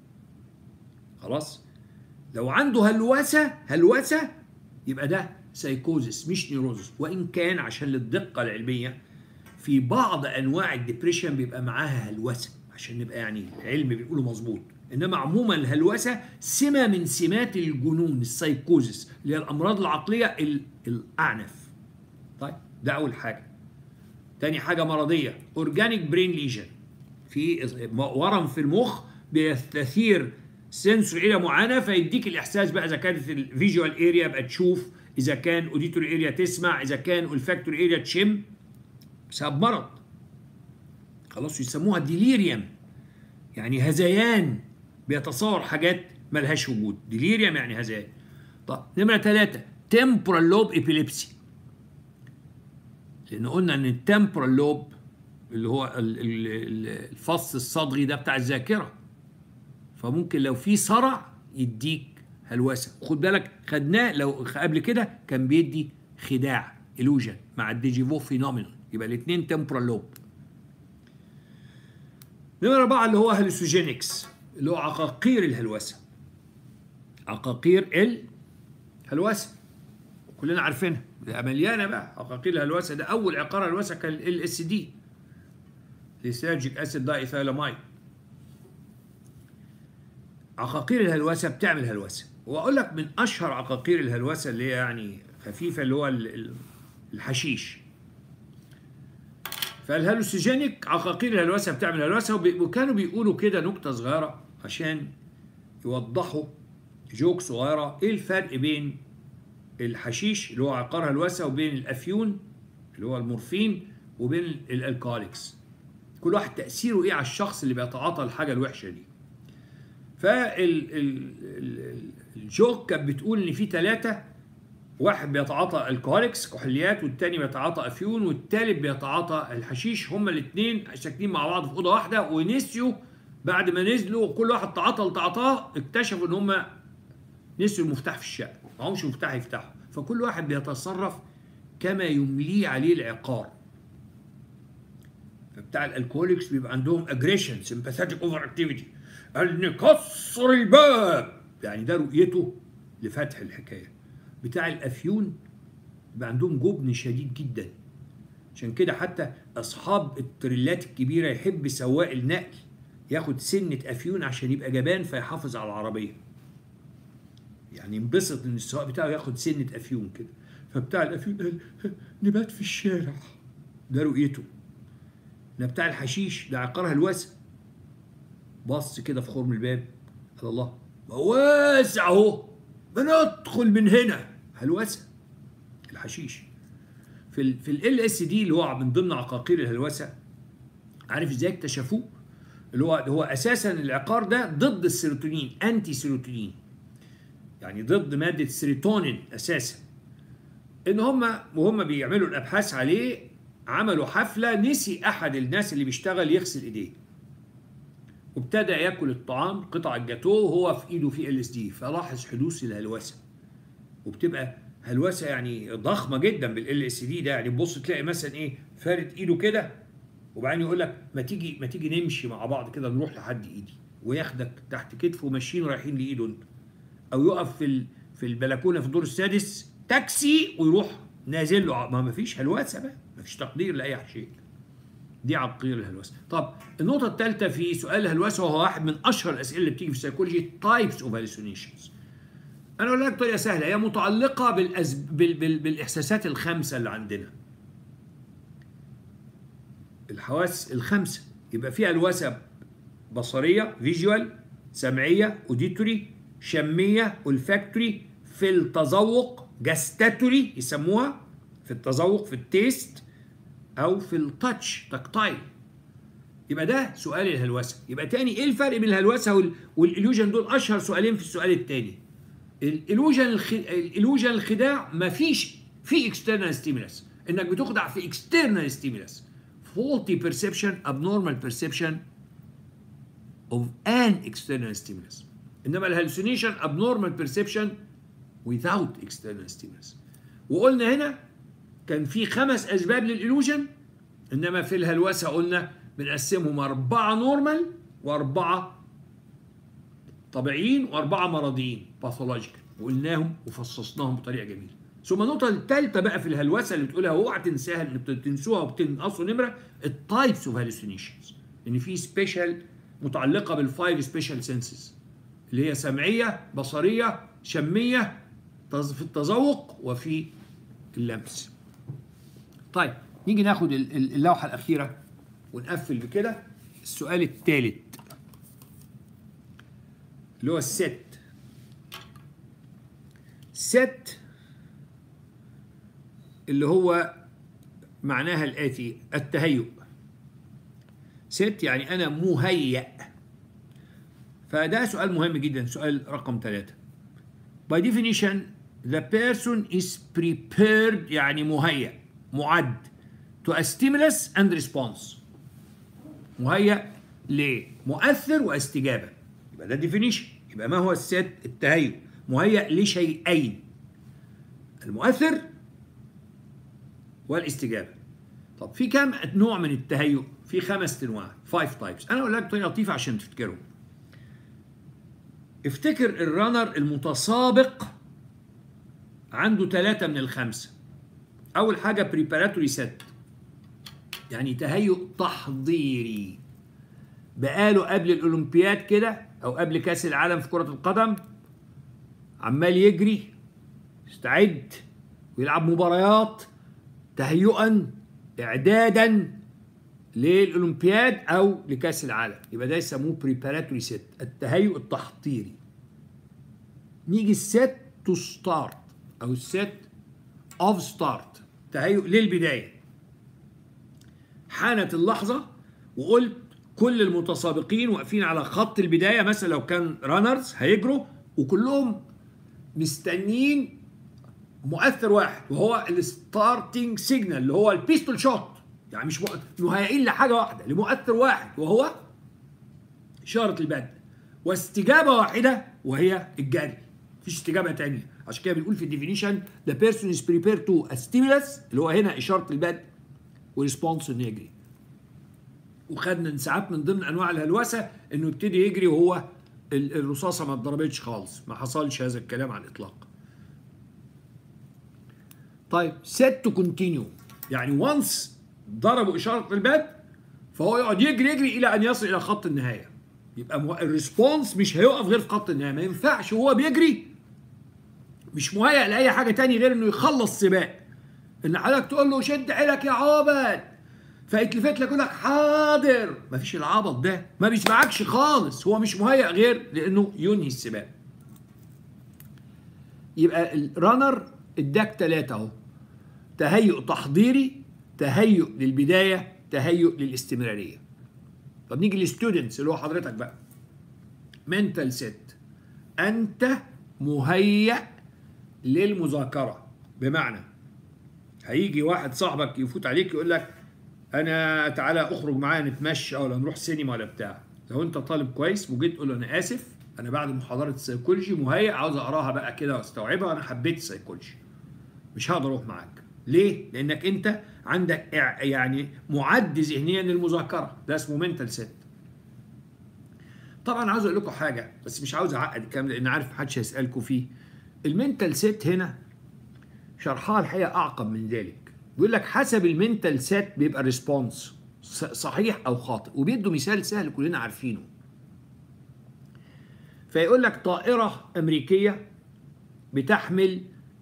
خلاص لو عنده هلوسه هلوسه يبقى ده سايكوزس مش نيروزس وان كان عشان للدقه العلميه في بعض انواع الدبريشن بيبقى معاها هلوسه عشان نبقى يعني العلم بيقوله مظبوط انما عموما الهلوسه سمه من سمات الجنون السايكوزس اللي هي الامراض العقليه الاعنف طيب ده اول حاجه تاني حاجه مرضيه اورجانيك برين ليجن في ورم في المخ بيستثير سنسور الى معينه فيديك الاحساس بقى اذا كانت الفيجوال اريا بقى تشوف اذا كان اوديتور اريا تسمع اذا كان الفاكتور اريا تشم بسبب مرض خلاص يسموها ديليريم يعني هذيان بيتصور حاجات ملهاش وجود ديليريم يعني هذيان طب نمره ثلاثة تمبورال لوب ابيليبسي لان قلنا ان التمبورال لوب اللي هو الفص الصدغي ده بتاع الذاكره فممكن لو في صرع يديك هلوسه خد بالك خدناه لو قبل كده كان بيدي خداع illusion مع الديجيفو فينومينون يبقى الاثنين تمبورال لوب نمرة أربعة اللي هو هلوسوجينكس اللي هو عقاقير الهلوسة عقاقير الهلوسة كلنا عارفينها ده مليانة بقى عقاقير الهلوسة ده أول عقار هلوسة كان ال اس دي ليسيرجيك أسيد دايثايلامايد عقاقير الهلوسة بتعمل هلوسة وأقول لك من أشهر عقاقير الهلوسة اللي هي يعني خفيفة اللي هو الحشيش فالهلوسيجينيك عقاقير الهلوسه بتعمل هلوسه وكانوا بيقولوا كده نكته صغيره عشان يوضحوا جوك صغيره ايه الفرق بين الحشيش اللي هو عقار هلوسه وبين الافيون اللي هو المورفين وبين الالكاليكس كل واحد تاثيره ايه على الشخص اللي بيتعاطى الحاجه الوحشه دي فالجوك كانت بتقول ان في ثلاثه واحد بيتعاطى الكهوليكس كحوليات والتاني بيتعاطى افيون والتالت بيتعاطى الحشيش هما الاثنين ساكنين مع بعض في اوضه واحده ونسيوا بعد ما نزلوا كل واحد تعاطى اللي تعاطاه اكتشفوا ان هما نسيوا المفتاح في الشقه معهمش مفتاح يفتحوا فكل واحد بيتصرف كما يمليه عليه العقار فبتاع الالكهوليكس بيبقى عندهم اجريشن سمباثيتك اوفر اكتيفيتي نكسر الباب يعني ده رؤيته لفتح الحكايه بتاع الافيون بقى عندهم جبن شديد جدا عشان كده حتى اصحاب التريلات الكبيره يحب سواق النقل ياخد سنه افيون عشان يبقى جبان فيحافظ على العربيه يعني ينبسط ان السواق بتاعه ياخد سنه افيون كده فبتاع الافيون قال نبات في الشارع ده رؤيته ده بتاع الحشيش ده عقار هلوسه بص كده في خرم الباب قال الله واسع اهو بندخل من هنا هلوسه الحشيش في ال في ال اس دي اللي هو من ضمن عقاقير الهلوسه عارف ازاي اكتشفوه اللي هو هو اساسا العقار ده ضد السيروتونين انتي سيروتونين يعني ضد ماده السيروتونين اساسا ان هم وهم بيعملوا الابحاث عليه عملوا حفله نسي احد الناس اللي بيشتغل يغسل ايديه وابتدى ياكل الطعام قطع الجاتو وهو في ايده في ال اس دي فلاحظ حدوث الهلوسه وبتبقى هلوسه يعني ضخمه جدا بالال اس دي ده يعني تبص تلاقي مثلا ايه فارد ايده كده وبعدين يقول لك ما تيجي ما تيجي نمشي مع بعض كده نروح لحد ايدي وياخدك تحت كتفه وماشيين رايحين لايده انت او يقف في في البلكونه في الدور السادس تاكسي ويروح نازل له ما فيش هلوسه بقى ما فيش تقدير لاي شيء دي عقير الهلوسه طب النقطه الثالثه في سؤال الهلوسه وهو واحد من اشهر الاسئله اللي بتيجي في السيكولوجي تايبس اوف هالوسينيشنز انا اقول لك طريقه سهله هي متعلقه بالأز... بال... بال... بالاحساسات الخمسه اللي عندنا الحواس الخمسه يبقى فيها الوسب بصريه فيجوال سمعيه اوديتوري شميه olfactory في التذوق جاستاتوري يسموها في التذوق في التيست او في التاتش تكتايل يبقى ده سؤال الهلوسه يبقى تاني ايه الفرق بين الهلوسه وال... والالوجن دول اشهر سؤالين في السؤال التاني الالوجن الخ... الالوجن الخداع مفيش في اكسترنال ستيمولس انك بتخدع في اكسترنال ستيمولس faulty perception abnormal perception of an external stimulus انما الهلوسينيشن abnormal perception without external stimulus وقلنا هنا كان في خمس اسباب للالوجن انما في الهلوسه قلنا بنقسمهم اربعه نورمال واربعه طبيعيين واربعه مرضيين باثولوجيكال وقلناهم وفصصناهم بطريقه جميله ثم النقطه الثالثه بقى في الهلوسه اللي بتقولها اوعى تنساها اللي بتنسوها وبتنقصوا نمره التايبس اوف هالوسينيشنز ان في سبيشال متعلقه بالفايف سبيشال سنسز اللي هي سمعيه بصريه شميه في التذوق وفي اللمس طيب نيجي ناخد اللوحه الاخيره ونقفل بكده السؤال الثالث اللي هو الست ست اللي هو معناها الآتي التهيؤ ست يعني أنا مهيأ فده سؤال مهم جدا سؤال رقم ثلاثة by definition the person is prepared يعني مهيأ معد to a stimulus and response مهيأ لمؤثر واستجابة يبقى ده definition يبقى ما هو الست التهيؤ مهيأ لشيئين المؤثر والاستجابه طب في كم نوع من التهيؤ في خمس انواع 5 تايبس انا اقول لك بطريقه لطيفه عشان تفتكرهم افتكر الرانر المتسابق عنده ثلاثة من الخمسة أول حاجة بريباراتوري سيت يعني تهيؤ تحضيري بقاله قبل الأولمبياد كده أو قبل كأس العالم في كرة القدم عمال يجري يستعد ويلعب مباريات تهيئا اعدادا للاولمبياد او لكاس العالم يبقى ده يسموه بريباراتوري سيت التهيؤ التحضيري نيجي السيت تو ستارت او السيت اوف ستارت تهيؤ للبدايه حانت اللحظه وقلت كل المتسابقين واقفين على خط البدايه مثلا لو كان رانرز هيجروا وكلهم مستنيين مؤثر واحد وهو الستارتنج سيجنال اللي هو البيستول شوت يعني مش مهيئين لحاجه واحده لمؤثر واحد وهو اشاره البدء واستجابه واحده وهي الجري مفيش استجابه تانية عشان كده بنقول في الديفينيشن ذا بيرسون از بريبير تو ستيمولس اللي هو هنا اشاره البدء وريسبونس انه يجري وخدنا ساعات من ضمن انواع الهلوسه انه يبتدي يجري وهو الرصاصه ما اتضربتش خالص ما حصلش هذا الكلام على الاطلاق طيب set to continue يعني وانس ضربوا اشاره البدء فهو يقعد يجري يجري الى ان يصل الى خط النهايه يبقى الريسبونس مش هيقف غير في خط النهايه ما ينفعش وهو بيجري مش مهيأ لاي حاجه تاني غير انه يخلص سباق ان حضرتك تقول له شد حيلك يا عابد فيتلفت لك يقول لك حاضر مفيش العبط ده ما بيسمعكش خالص هو مش مهيأ غير لانه ينهي السباق يبقى الرانر اداك ثلاثه اهو تهيؤ تحضيري تهيؤ للبدايه تهيؤ للاستمراريه طب نيجي للستودنتس اللي هو حضرتك بقى منتال سيت انت مهيأ للمذاكره بمعنى هيجي واحد صاحبك يفوت عليك يقول لك انا تعالى اخرج معايا نتمشى ولا نروح سينما ولا بتاع لو انت طالب كويس وجيت تقول له انا اسف انا بعد محاضره السيكولوجي مهيأ عاوز اقراها بقى كده واستوعبها انا حبيت السيكولوجي مش هقدر اروح معاك ليه؟ لانك انت عندك يعني معد ذهنيا للمذاكره ده اسمه منتال سيت طبعا عاوز اقول لكم حاجه بس مش عاوز اعقد الكلام لان عارف محدش هيسالكم فيه المنتال سيت هنا شرحها الحقيقه اعقد من ذلك بيقول لك حسب المنتال سيت بيبقى ريسبونس صحيح او خاطئ وبيدوا مثال سهل كلنا عارفينه فيقول لك طائره امريكيه بتحمل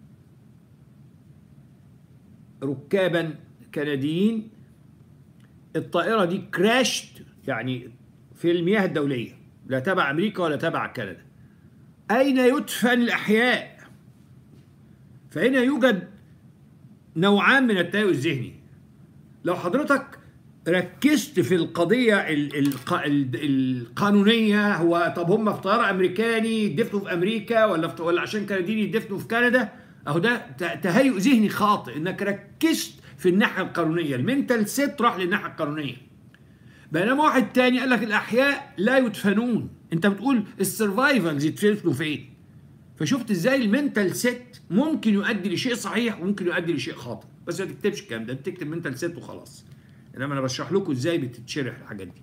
ركابا كنديين الطائرة دي كراشت يعني في المياه الدولية لا تبع أمريكا ولا تبع كندا أين يدفن الأحياء فهنا يوجد نوعان من التهيؤ الذهني لو حضرتك ركزت في القضية ال- الق- ال- القانونية هو طب هم في طيارة أمريكاني يدفنوا في أمريكا ولا في ولا عشان كنديين يدفنوا في كندا أهو ده ت- تهيؤ ذهني خاطئ إنك ركزت في الناحية القانونية المنتال سيت راح للناحية القانونية بينما واحد تاني قال لك الأحياء لا يدفنون أنت بتقول السرفايفلز يدفنوا فين فشفت ازاي المنتال سيت ممكن يؤدي لشيء صحيح وممكن يؤدي لشيء خاطئ بس ما تكتبش الكلام ده تكتب منتال سيت وخلاص انما انا بشرح لكم ازاي بتتشرح الحاجات دي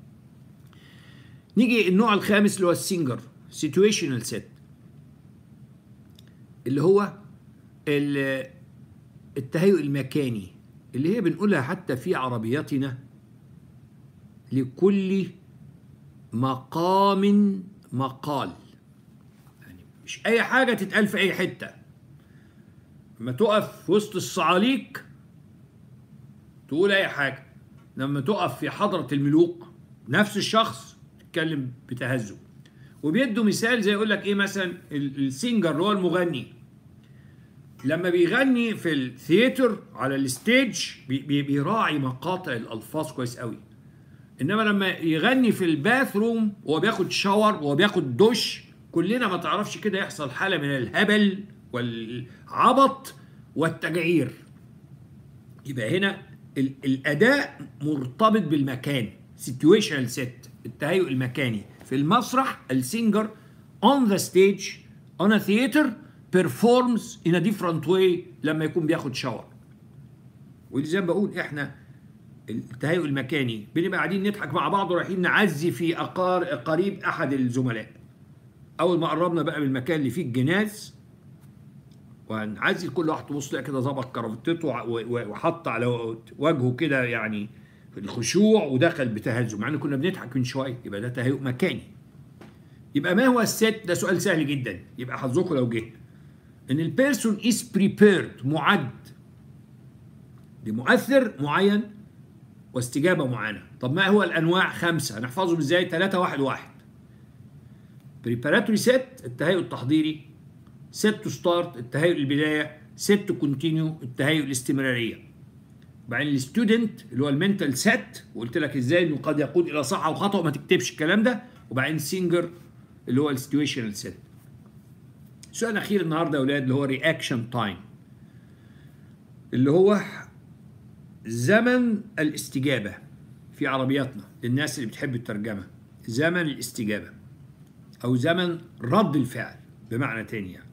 نيجي النوع الخامس اللي هو السينجر سيتويشنال سيت اللي هو ال- التهيؤ المكاني اللي هي بنقولها حتى في عربيتنا لكل مقام مقال يعني مش اي حاجه تتقال في اي حته لما تقف في وسط الصعاليك تقول اي حاجه لما تقف في حضره الملوك نفس الشخص تتكلم بتهذب وبيدوا مثال زي يقول لك ايه مثلا ال- السينجر اللي هو المغني لما بيغني في الثياتر على الستيج بي- بي- بيراعي مقاطع الالفاظ كويس قوي انما لما يغني في الباث روم وهو بياخد شاور وهو بياخد دش كلنا ما تعرفش كده يحصل حاله من الهبل والعبط والتجعير يبقى هنا ال- الاداء مرتبط بالمكان سيتويشنال سيت التهيؤ المكاني في المسرح السينجر on the stage on a theater performs in a different way لما يكون بياخد شاور واللي زي ما بقول احنا التهيؤ المكاني بنبقى قاعدين نضحك مع بعض ورايحين نعزي في أقار قريب احد الزملاء اول ما قربنا بقى من المكان اللي فيه الجناز وهنعزي كل واحد تبص تلاقي كده ظبط كرافتته وع- و- و- وحط على وجهه كده يعني في الخشوع ودخل بتهزم مع ان كنا بنضحك من شويه يبقى ده تهيؤ مكاني يبقى ما هو الست ده سؤال سهل جدا يبقى حظكم لو جه ان البيرسون از بريبيرد معد لمؤثر معين واستجابه معينه طب ما هو الانواع خمسه هنحفظهم ازاي ثلاثة واحد واحد بريباراتوري سيت التهيؤ التحضيري سيت تو ستارت التهيؤ البدايه سيت تو كونتينيو التهيؤ الاستمراريه بعدين الستودنت اللي هو المنتال سيت وقلت لك ازاي انه قد يقود الى صح او خطا ما تكتبش الكلام ده وبعدين سينجر اللي هو السيتويشنال سيت السؤال الاخير النهارده يا اولاد اللي هو رياكشن تايم اللي هو زمن الاستجابه في عربياتنا للناس اللي بتحب الترجمه زمن الاستجابه او زمن رد الفعل بمعنى تاني يعني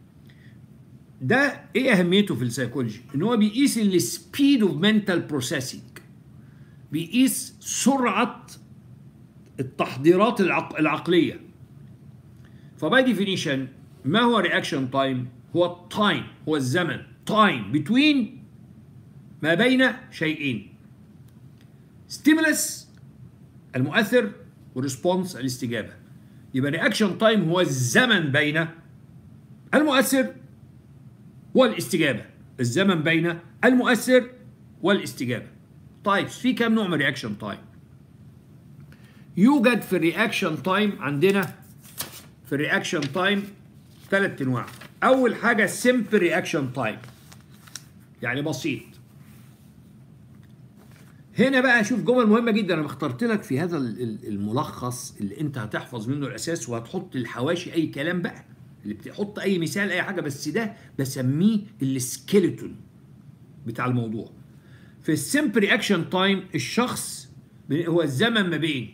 ده ايه اهميته في السيكولوجي ان هو بيقيس السبيد اوف منتال بروسيسنج بيقيس سرعه التحضيرات العق... العقليه فباي ديفينيشن ما هو رياكشن تايم هو التايم هو الزمن تايم بتوين ما بين شيئين ستيمولس المؤثر وريسبونس الاستجابه يبقى رياكشن تايم هو الزمن بين المؤثر والاستجابه الزمن بين المؤثر والاستجابه طيب في كم نوع من رياكشن تايم يوجد في الرياكشن تايم عندنا في الرياكشن تايم ثلاث انواع اول حاجه سمبل رياكشن تايم يعني بسيط هنا بقى شوف جمل مهمه جدا انا اخترت لك في هذا ال- ال- الملخص اللي انت هتحفظ منه الاساس وهتحط الحواشي اي كلام بقى اللي بتحط اي مثال اي حاجه بس ده بسميه السكيلتون بتاع الموضوع في السمبل رياكشن تايم الشخص هو الزمن ما بين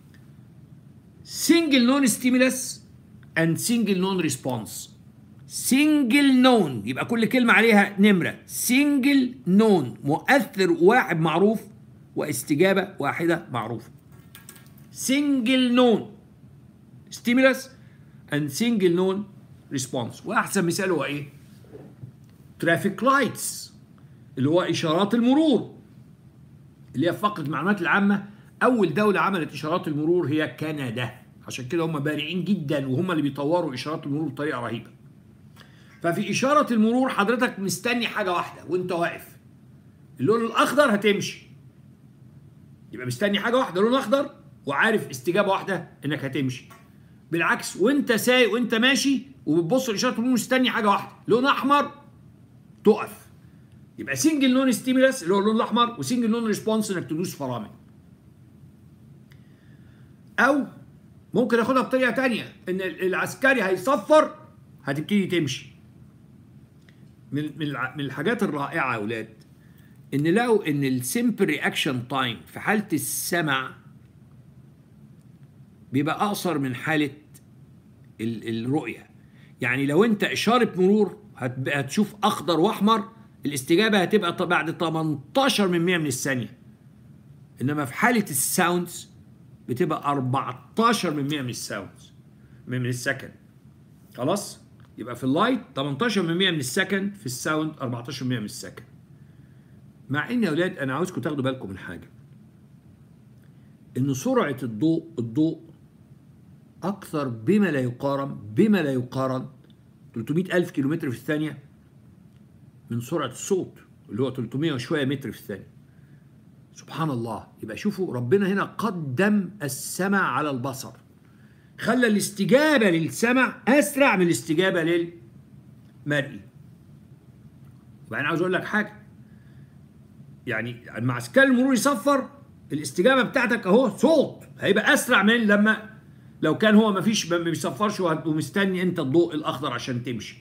single non stimulus and single non response single known يبقى كل كلمة عليها نمرة single known مؤثر واحد معروف واستجابة واحدة معروفة single known stimulus and single known response وأحسن مثال هو إيه؟ traffic lights اللي هو إشارات المرور اللي هي في فقرة المعلومات العامة أول دولة عملت إشارات المرور هي كندا عشان كده هم بارعين جدا وهم اللي بيطوروا إشارات المرور بطريقة رهيبة ففي اشاره المرور حضرتك مستني حاجه واحده وانت واقف اللون الاخضر هتمشي يبقى مستني حاجه واحده لون اخضر وعارف استجابه واحده انك هتمشي بالعكس وانت سايق وانت ماشي وبتبص لاشاره المرور مستني حاجه واحده لون احمر تقف يبقى سنجل نون ستيمولاس اللي هو اللون الاحمر وسنجل نون ريسبونس انك تدوس فرامل او ممكن اخدها بطريقه تانية ان العسكري هيصفر هتبتدي تمشي من من من الحاجات الرائعه يا اولاد ان لقوا ان السمبل رياكشن تايم في حاله السمع بيبقى اقصر من حاله الرؤيه يعني لو انت اشاره مرور هتشوف اخضر واحمر الاستجابه هتبقى بعد 18 من 100 من الثانيه انما في حاله الساوندز بتبقى 14 من 100 من الساوندز من السكند خلاص يبقى في اللايت 18 من 100 من السكند في الساوند 14 من 100 من السكند مع ان يا اولاد انا عاوزكم تاخدوا بالكم من حاجه ان سرعه الضوء الضوء اكثر بما لا يقارن بما لا يقارن 300 الف كيلومتر في الثانيه من سرعه الصوت اللي هو 300 وشويه متر في الثانيه سبحان الله يبقى شوفوا ربنا هنا قدم السمع على البصر خلى الاستجابه للسمع اسرع من الاستجابه للمرئي وبعدين عاوز اقول لك حاجه يعني مع عسكري المرور يصفر الاستجابه بتاعتك اهو صوت هيبقى اسرع من لما لو كان هو ما فيش ما بيصفرش ومستني انت الضوء الاخضر عشان تمشي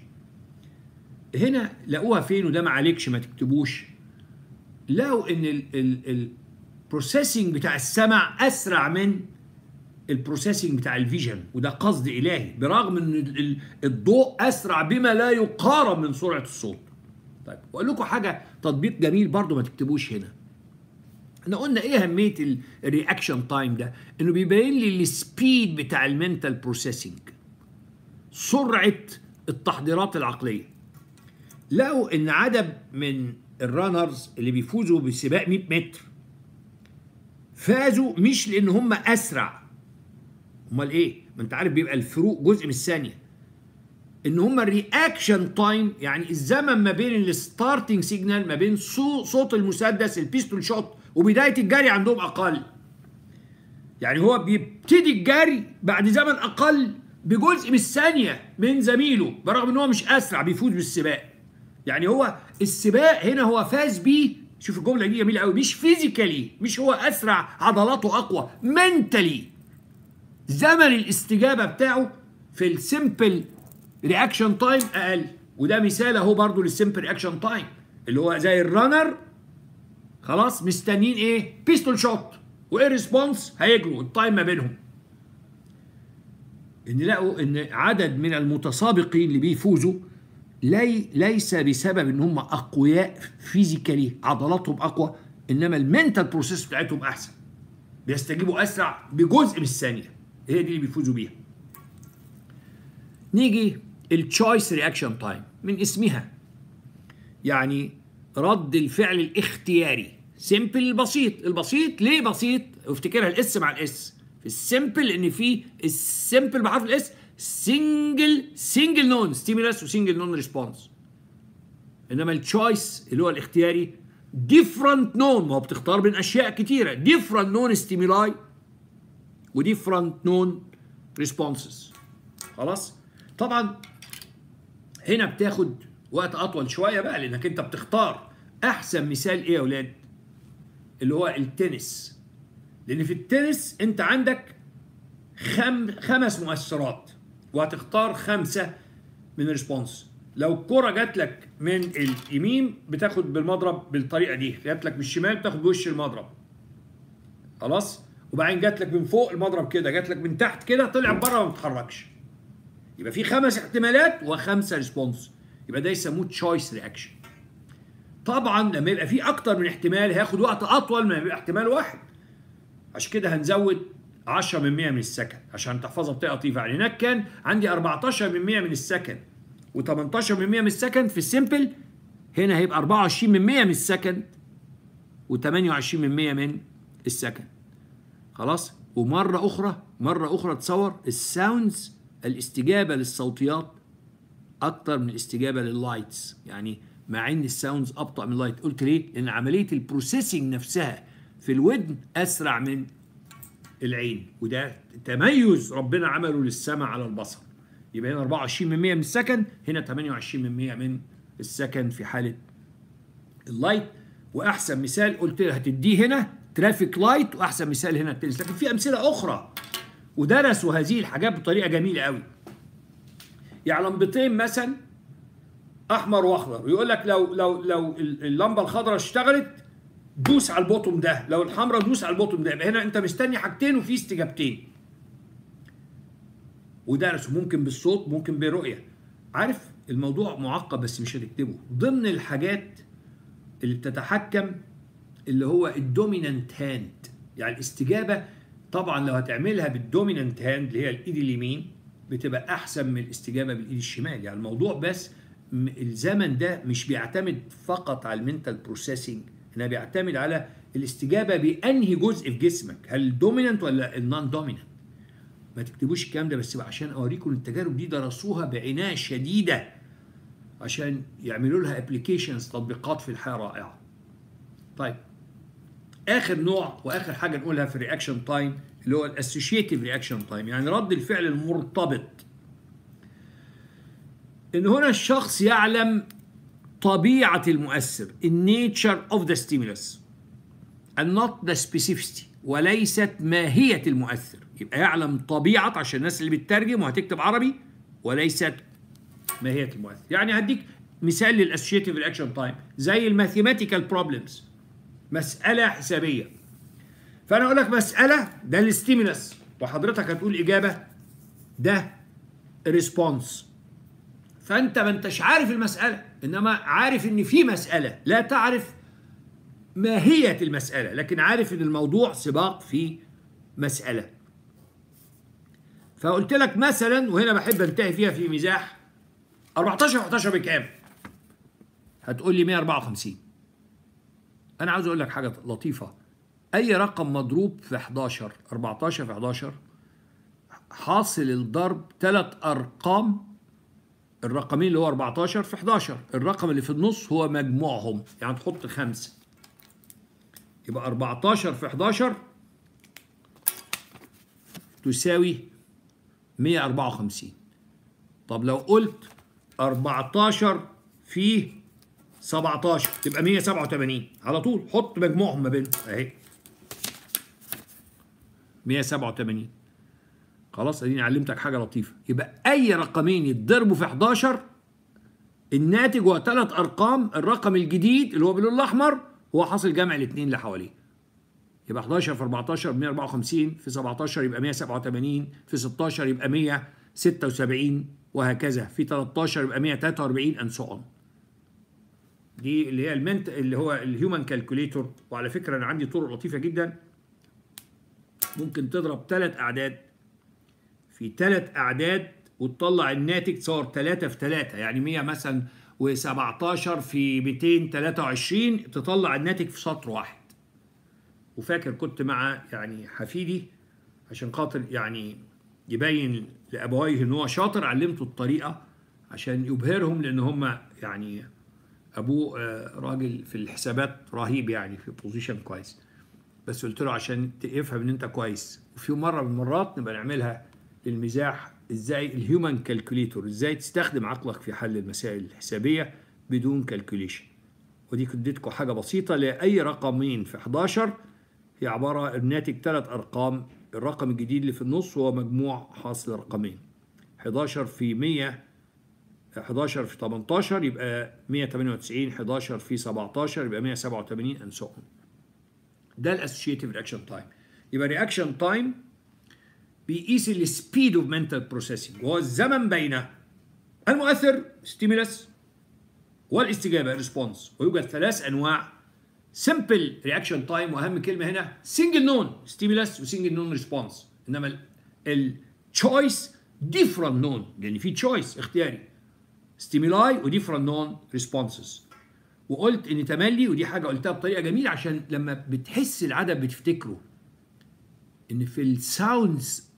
هنا لقوها فين وده ما عليكش ما تكتبوش لقوا ان البروسيسنج بتاع السمع اسرع من البروسيسنج بتاع الفيجن وده قصد الهي برغم ان الضوء اسرع بما لا يقارن من سرعه الصوت طيب واقول لكم حاجه تطبيق جميل برضو ما تكتبوش هنا احنا قلنا ايه اهميه الرياكشن تايم ده انه بيبين لي السبيد بتاع المنتال بروسيسنج سرعه التحضيرات العقليه لقوا ان عدد من الرانرز اللي بيفوزوا بسباق 100 متر فازوا مش لان هم اسرع امال ايه ما انت عارف بيبقى الفروق جزء من الثانيه ان هم الرياكشن تايم يعني الزمن ما بين الستارتنج سيجنال ما بين صوت المسدس البيستول شوت وبدايه الجري عندهم اقل يعني هو بيبتدي الجري بعد زمن اقل بجزء من الثانيه من زميله برغم ان هو مش اسرع بيفوز بالسباق يعني هو السباق هنا هو فاز بيه شوف الجمله دي جميله قوي مش فيزيكالي مش هو اسرع عضلاته اقوى منتلي زمن الاستجابه بتاعه في السمبل رياكشن تايم اقل وده مثال اهو برضو للسمبل رياكشن تايم اللي هو زي الرانر خلاص مستنيين ايه بيستول شوت وايه ريسبونس هيجروا التايم ما بينهم ان لقوا ان عدد من المتسابقين اللي بيفوزوا لي ليس بسبب ان هم اقوياء فيزيكالي عضلاتهم اقوى انما المنتال بروسيس بتاعتهم احسن بيستجيبوا اسرع بجزء من الثانيه هي دي اللي بيفوزوا بيها نيجي التشويس رياكشن تايم من اسمها يعني رد الفعل الاختياري سيمبل بسيط البسيط ليه بسيط افتكرها الاس مع الاس في السيمبل ان في السيمبل بحرف الاس سنجل سنجل نون ستيمولس وسنجل نون ريسبونس انما التشويس اللي هو الاختياري ديفرنت نون ما هو بتختار بين اشياء كتيره ديفرنت نون ستيمولاي وديفرنت نون ريسبونسز خلاص طبعا هنا بتاخد وقت اطول شويه بقى لانك انت بتختار احسن مثال ايه يا اولاد اللي هو التنس لان في التنس انت عندك خم خمس مؤثرات وهتختار خمسه من الريسبونس لو الكرة جات لك من اليمين بتاخد بالمضرب بالطريقه دي جات لك من الشمال بتاخد بوش المضرب خلاص وبعدين جات لك من فوق المضرب كده جات لك من تحت كده طلع بره وما بتتحركش يبقى في خمس احتمالات وخمسه ريسبونس يبقى ده يسموه تشويس رياكشن طبعا لما يبقى في اكتر من احتمال هياخد وقت اطول من يبقى احتمال واحد عشان كده هنزود 10 من 100 من السكند عشان تحفظها بطريقه لطيفه يعني هناك كان عندي 14 من 100 من السكند و18 من 100 من السكند في السيمبل هنا هيبقى 24 من 100 من السكند و28 من 100 من السكند خلاص ومره اخرى مره اخرى تصور الساوندز الاستجابه للصوتيات اكتر من الاستجابه لللايتس يعني مع ان الساوندز ابطا من اللايت قلت ليه لان عمليه البروسيسنج نفسها في الودن اسرع من العين وده تميز ربنا عمله للسمع على البصر يبقى هنا 24 من 100 من السكند هنا 28 من 100 من السكند في حاله اللايت واحسن مثال قلت هتديه هنا ترافيك لايت واحسن مثال هنا التنس لكن في امثله اخرى ودرسوا هذه الحاجات بطريقه جميله قوي يعني لمبتين مثلا احمر واخضر يقول لك لو لو لو اللمبه الخضراء اشتغلت دوس على البوتوم ده لو الحمراء دوس على البوتوم ده يبقى هنا انت مستني حاجتين وفي استجابتين ودرسوا ممكن بالصوت ممكن بالرؤيه عارف الموضوع معقد بس مش هتكتبه ضمن الحاجات اللي بتتحكم اللي هو الدومينانت هاند يعني الاستجابه طبعا لو هتعملها بالدومينانت هاند اللي هي الايد اليمين بتبقى احسن من الاستجابه بالايد الشمال يعني الموضوع بس الزمن ده مش بيعتمد فقط على المنتال بروسيسنج انها بيعتمد على الاستجابه بانهي جزء في جسمك هل الدومينانت ولا النون دومينانت ما تكتبوش الكلام ده بس عشان اوريكم التجارب دي درسوها بعنايه شديده عشان يعملوا لها ابلكيشنز تطبيقات في الحياه رائعه طيب اخر نوع واخر حاجه نقولها في الرياكشن تايم اللي هو الاسوشيتيف رياكشن تايم يعني رد الفعل المرتبط ان هنا الشخص يعلم طبيعه المؤثر النيتشر اوف ذا ستيمولس and not the specificity وليست ماهيه المؤثر يبقى يعلم طبيعه عشان الناس اللي بتترجم وهتكتب عربي وليست ماهيه المؤثر يعني هديك مثال للاسوشيتيف رياكشن تايم زي الماثيماتيكال بروبلمز مساله حسابيه فانا اقول لك مساله ده الستيمولس وحضرتك هتقول اجابه ده ريسبونس فانت ما انتش عارف المساله انما عارف ان في مساله لا تعرف ماهيه المساله لكن عارف ان الموضوع سباق في مساله فقلت لك مثلا وهنا بحب انتهي فيها في مزاح 14 11 بكام هتقول لي 154 انا عاوز اقول لك حاجه لطيفه اي رقم مضروب في 11 14 في 11 حاصل الضرب ثلاث ارقام الرقمين اللي هو 14 في 11 الرقم اللي في النص هو مجموعهم يعني تحط خمسة يبقى 14 في 11 تساوي 154 طب لو قلت 14 في 17 تبقى 187 على طول حط مجموعهم ما بينهم اهي 187 خلاص اديني علمتك حاجه لطيفه يبقى اي رقمين يتضربوا في 11 الناتج هو ثلاث ارقام الرقم الجديد اللي هو باللون الاحمر هو حاصل جمع الاثنين اللي حواليه يبقى 11 في 14 154 في 17 يبقى 187 في 16 يبقى 176 وهكذا في 13 يبقى 143 اند سو اون دي اللي هي المنت اللي هو الهيومن كالكوليتور وعلى فكره انا عندي طرق لطيفه جدا ممكن تضرب ثلاث اعداد في ثلاث اعداد وتطلع الناتج تصور 3 في 3 يعني 100 مثلا و17 في 223 تطلع الناتج في سطر واحد وفاكر كنت مع يعني حفيدي عشان خاطر يعني يبين لابويه ان هو شاطر علمته الطريقه عشان يبهرهم لان هم يعني ابوه راجل في الحسابات رهيب يعني في بوزيشن كويس بس قلت له عشان يفهم ان انت كويس وفي مره من المرات نبقى نعملها للمزاح ازاي الهيومن كالكوليتور ازاي تستخدم عقلك في حل المسائل الحسابيه بدون كالكوليشن ودي اديتكم حاجه بسيطه لاي رقمين في 11 هي عباره الناتج ثلاث ارقام الرقم الجديد اللي في النص هو مجموع حاصل رقمين 11 في 100 11 في 18 يبقى 198 11 في 17 يبقى 187 and so on ده الاسوشيتيف رياكشن تايم يبقى رياكشن تايم بيقيس السبيد اوف منتال بروسيسنج وهو الزمن بين المؤثر ستيمولس والاستجابه ريسبونس ويوجد ثلاث انواع سمبل رياكشن تايم واهم كلمه هنا سنجل نون ستيمولس وسنجل نون ريسبونس انما التشويس ديفرنت نون لان في تشويس اختياري ستيمولاي وديفرنت نون ريسبونسز وقلت ان تملي ودي حاجه قلتها بطريقه جميله عشان لما بتحس العدد بتفتكره ان في الساوندز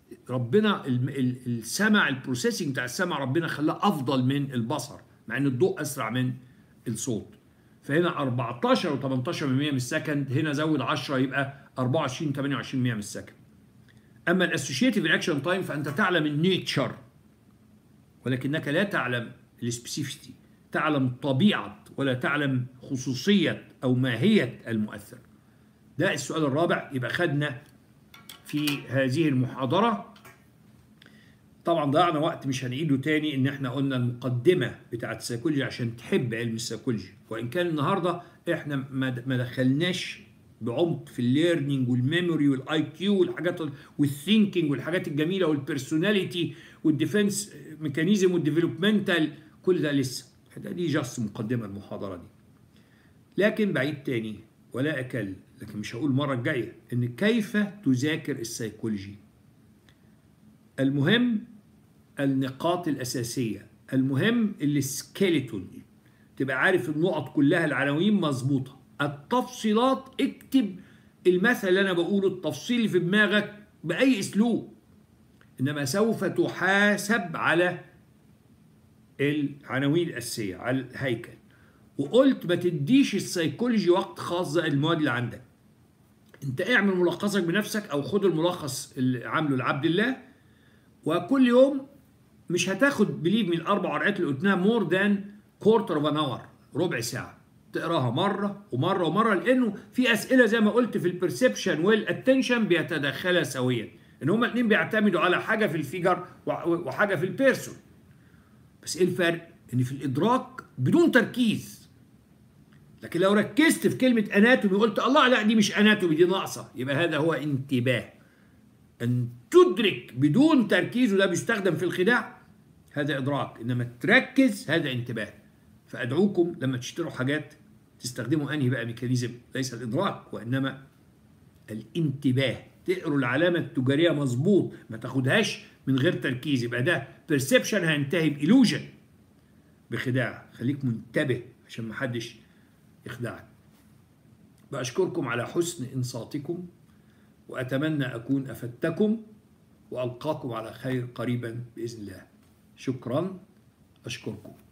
ربنا السمع البروسيسنج بتاع السمع ربنا خلاه افضل من البصر مع ان الضوء اسرع من الصوت فهنا 14 و18 من 100 من السكند هنا زود 10 يبقى 24 28 من السكند اما الاسوشيتيف رياكشن تايم فانت تعلم النيتشر ولكنك لا تعلم السبيسيفيتي تعلم طبيعه ولا تعلم خصوصيه او ماهيه المؤثر ده السؤال الرابع يبقى خدنا في هذه المحاضره طبعا ضيعنا وقت مش هنعيده تاني ان احنا قلنا المقدمه بتاعت السيكولوجي عشان تحب علم السيكولوجي وان كان النهارده احنا ما دخلناش بعمق في الليرنينج والميموري والاي كيو والحاجات والثينكينج والحاجات الجميله والبيرسوناليتي والديفنس ميكانيزم والديفلوبمنتال كل ده لسه دي جاست مقدمه المحاضره دي لكن بعيد تاني ولا اكل لكن مش هقول المره الجايه ان كيف تذاكر السيكولوجي المهم النقاط الاساسيه المهم السكيلتون تبقى عارف النقط كلها العناوين مظبوطه التفصيلات اكتب المثل اللي انا بقوله التفصيل اللي في دماغك باي اسلوب انما سوف تحاسب على العناوين الاساسيه على الهيكل وقلت ما تديش السيكولوجي وقت خاص زي المواد اللي عندك انت اعمل ملخصك بنفسك او خد الملخص اللي عامله لعبد الله وكل يوم مش هتاخد بليف من الاربع ورقات اللي قلناها مور ذان كورتر اوف ان اور ربع ساعه تقراها مره ومره ومره لانه في اسئله زي ما قلت في البرسبشن والاتنشن بيتداخلا سويا ان هما الاثنين بيعتمدوا على حاجه في الفيجر وحاجه في البيرسون بس ايه الفرق ان في الادراك بدون تركيز لكن لو ركزت في كلمه اناتومي وقلت الله لا دي مش اناتومي دي ناقصه يبقى هذا هو انتباه ان تدرك بدون تركيز وده بيستخدم في الخداع هذا ادراك انما تركز هذا انتباه فادعوكم لما تشتروا حاجات تستخدموا انهي بقى ميكانيزم ليس الادراك وانما الانتباه تقروا العلامه التجاريه مظبوط ما تاخدهاش من غير تركيز يبقى ده بيرسبشن هينتهي بالوجن بخداع خليك منتبه عشان ما حدش يخدعك بأشكركم على حسن إنصاتكم وأتمنى أكون أفدتكم وألقاكم على خير قريبا بإذن الله شكرا أشكركم